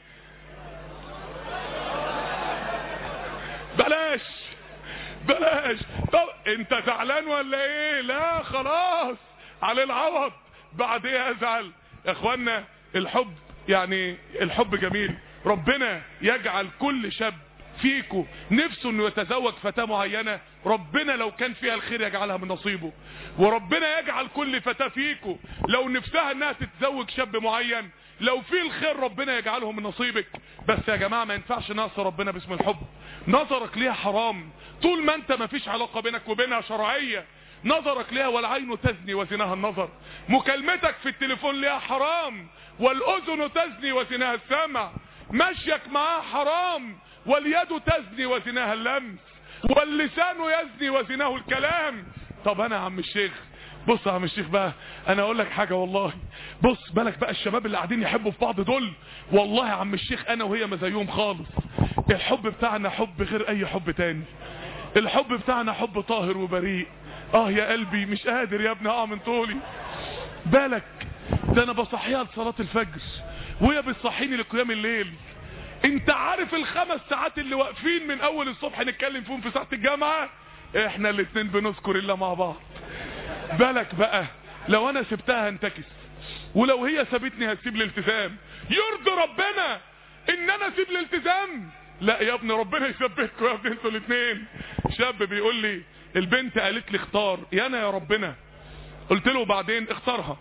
بلاش بلاش طب انت زعلان ولا ايه لا خلاص على العوض بعد ايه ازعل يا اخوانا الحب يعني الحب جميل ربنا يجعل كل شاب فيكو نفسه انه يتزوج فتاة معينة ربنا لو كان فيها الخير يجعلها من نصيبه وربنا يجعل كل فتاة فيكو لو نفسها انها تتزوج شاب معين لو في الخير ربنا يجعله من نصيبك بس يا جماعة ما ينفعش نعصي ربنا باسم الحب نظرك ليها حرام طول ما انت ما فيش علاقة بينك وبينها شرعية نظرك ليها والعين تزني وزناها النظر مكالمتك في التليفون ليها حرام والاذن تزني وزناها السمع مشيك معاها حرام واليد تزني وزناها اللمس واللسان يزني وزناه الكلام طب انا يا عم الشيخ بص يا عم الشيخ بقى انا اقول لك حاجة والله بص بالك بقى الشباب اللي قاعدين يحبوا في بعض دول والله يا عم الشيخ انا وهي ما زيهم خالص الحب بتاعنا حب غير اي حب تاني الحب بتاعنا حب طاهر وبريء اه يا قلبي مش قادر يا ابني اه من طولي بالك ده انا بصحيها لصلاة الفجر وهي بتصحيني لقيام الليل انت عارف الخمس ساعات اللي واقفين من اول الصبح نتكلم فيهم في ساعة الجامعة احنا الاتنين بنذكر الله مع بعض بالك بقى لو انا سبتها هنتكس ولو هي سابتني هتسيب الالتزام يرضي ربنا ان انا اسيب الالتزام لا يا ابني ربنا يثبتكم يا ابني انتوا الاثنين شاب بيقول لي البنت قالت لي اختار يا انا يا ربنا قلت له بعدين اختارها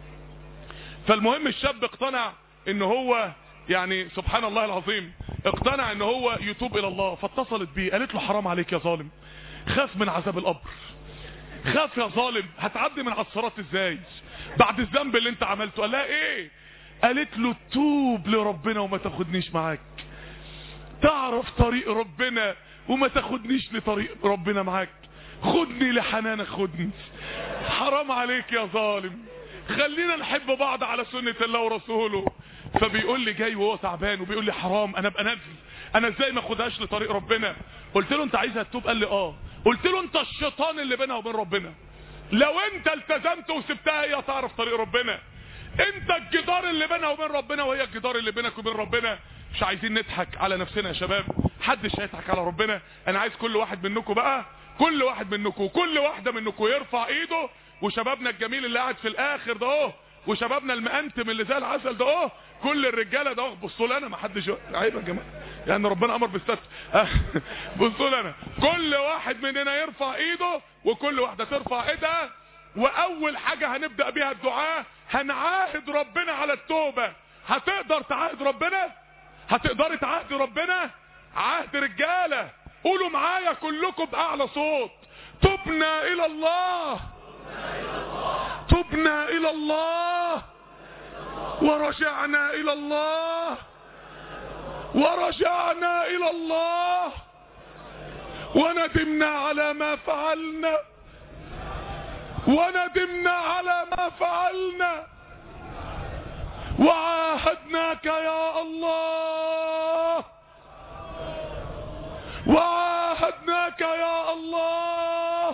فالمهم الشاب اقتنع ان هو يعني سبحان الله العظيم اقتنع ان هو يتوب الى الله فاتصلت بيه قالت له حرام عليك يا ظالم خاف من عذاب القبر خاف يا ظالم هتعدي من على الصراط ازاي بعد الذنب اللي انت عملته قال لها ايه قالت له توب لربنا وما تاخدنيش معاك تعرف طريق ربنا وما تاخدنيش لطريق ربنا معاك خدني لحنانك خدني حرام عليك يا ظالم خلينا نحب بعض على سنة الله ورسوله فبيقول لي جاي وهو تعبان وبيقول لي حرام انا ابقى نازل انا ازاي ما اخدهاش لطريق ربنا قلت له انت عايزها تتوب قال لي اه قلت له انت الشيطان اللي بينها وبين ربنا لو انت التزمت وسبتها هي تعرف طريق ربنا انت الجدار اللي بينها وبين ربنا وهي الجدار اللي بينك وبين ربنا مش عايزين نضحك على نفسنا يا شباب حدش هيضحك على ربنا انا عايز كل واحد منكم بقى كل واحد منكم وكل واحدة منكم يرفع ايده وشبابنا الجميل اللي قاعد في الاخر ده اهو وشبابنا المأنتم اللي زي العسل ده اهو كل الرجاله ده بصوا لي انا ما حدش عيب يا جماعه يعني ربنا امر بالستر بصوا لي انا كل واحد مننا يرفع ايده وكل واحده ترفع ايدها واول حاجه هنبدا بيها الدعاء هنعاهد ربنا على التوبه هتقدر تعاهد ربنا هتقدري تعاهدي ربنا عهد رجاله قولوا معايا كلكم باعلى صوت تبنا الى الله تبنا الى الله ورجعنا الى الله ورجعنا الى الله وندمنا على ما فعلنا وندمنا على ما فعلنا وعاهدناك يا الله وعاهدناك يا الله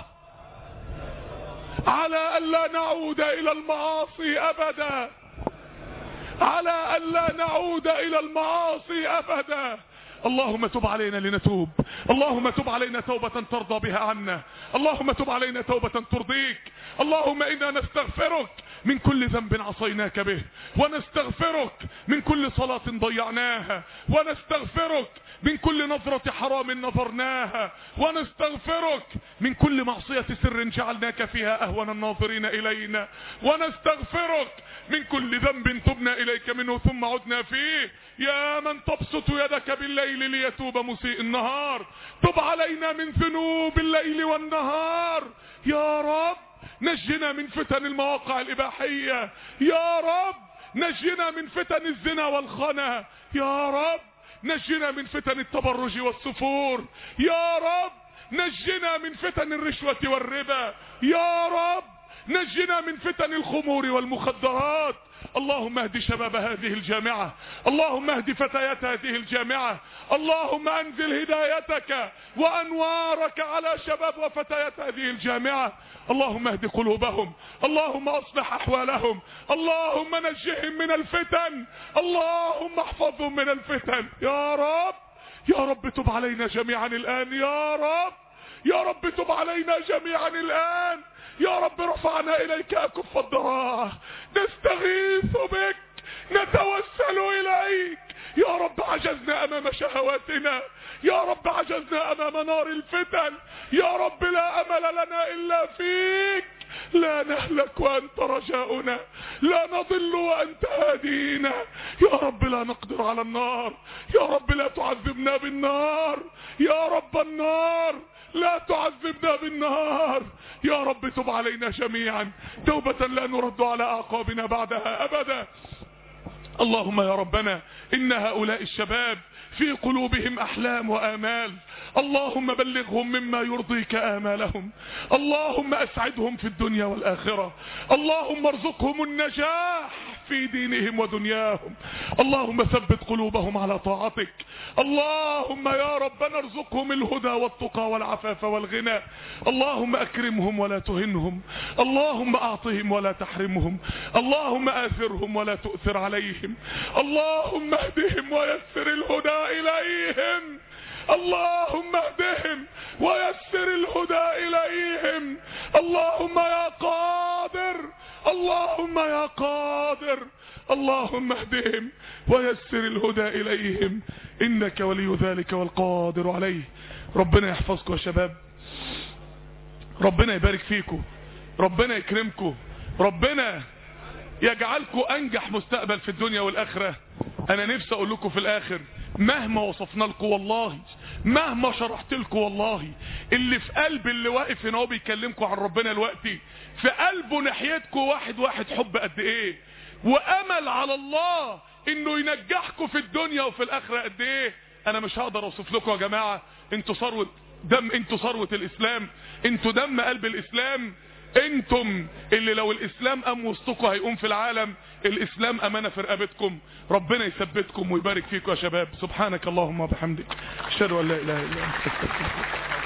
على ألا نعود إلى المعاصي أبدا على ألا نعود إلى المعاصي أبدا اللهم تب علينا لنتوب اللهم تب علينا توبة ترضى بها عنا اللهم تب علينا توبة ترضيك اللهم إنا نستغفرك من كل ذنب عصيناك به ونستغفرك من كل صلاة ضيعناها ونستغفرك من كل نظرة حرام نظرناها ونستغفرك من كل معصية سر جعلناك فيها أهون الناظرين إلينا ونستغفرك من كل ذنب تبنا إليك منه ثم عدنا فيه يا من تبسط يدك بالليل ليتوب مسيء النهار تب علينا من ذنوب الليل والنهار يا رب نجنا من فتن المواقع الإباحية يا رب نجنا من فتن الزنا والخنا يا رب نجنا من فتن التبرج والسفور يا رب نجنا من فتن الرشوة والربا يا رب نجنا من فتن الخمور والمخدرات اللهم اهد شباب هذه الجامعة اللهم اهد فتيات هذه الجامعة اللهم انزل هدايتك وانوارك على شباب وفتيات هذه الجامعة اللهم اهد قلوبهم اللهم اصلح احوالهم اللهم نجهم من الفتن اللهم احفظهم من الفتن يا رب يا رب تب علينا جميعا الان يا رب يا رب تب علينا جميعا الان يا رب رفعنا اليك اكف الضراع نستغيث بك نتوسل اليك يا رب عجزنا امام شهواتنا يا رب عجزنا امام نار الفتن يا رب لا امل لنا الا فيك لا نهلك وانت رجاؤنا لا نضل وانت هادينا يا رب لا نقدر على النار يا رب لا تعذبنا بالنار يا رب النار لا تعذبنا بالنار يا رب تب علينا جميعا توبة لا نرد على اعقابنا بعدها ابدا اللهم يا ربنا ان هؤلاء الشباب في قلوبهم احلام وامال اللهم بلغهم مما يرضيك امالهم اللهم اسعدهم في الدنيا والاخرة اللهم ارزقهم النجاح في دينهم ودنياهم اللهم ثبت قلوبهم على طاعتك اللهم يا ربنا ارزقهم الهدى والتقى والعفاف والغنى اللهم اكرمهم ولا تهنهم اللهم اعطهم ولا تحرمهم اللهم اثرهم ولا تؤثر عليهم اللهم اهدهم ويسر الهدى اليهم اللهم اهدهم ويسر الهدى اليهم اللهم يا قادر اللهم يا قادر اللهم اهدهم ويسر الهدى اليهم انك ولي ذلك والقادر عليه ربنا يحفظكم يا شباب ربنا يبارك فيكم ربنا يكرمكم ربنا يجعلكم انجح مستقبل في الدنيا والاخره انا نفسي اقول لكم في الاخر مهما وصفنا لكم والله مهما شرحت لكم والله اللي في قلب اللي واقف هنا هو بيكلمكم عن ربنا دلوقتي في قلبه ناحيتكم واحد واحد حب قد ايه وامل على الله انه ينجحكم في الدنيا وفي الاخره قد ايه انا مش هقدر اوصف لكم يا جماعه انتوا ثروه دم انتوا ثروه الاسلام انتوا دم قلب الاسلام انتم اللي لو الاسلام قام وسطكم هيقوم في العالم الاسلام امانه في رقبتكم ربنا يثبتكم ويبارك فيكم يا شباب سبحانك اللهم وبحمدك اشهد ان لا اله الا انت استغفرك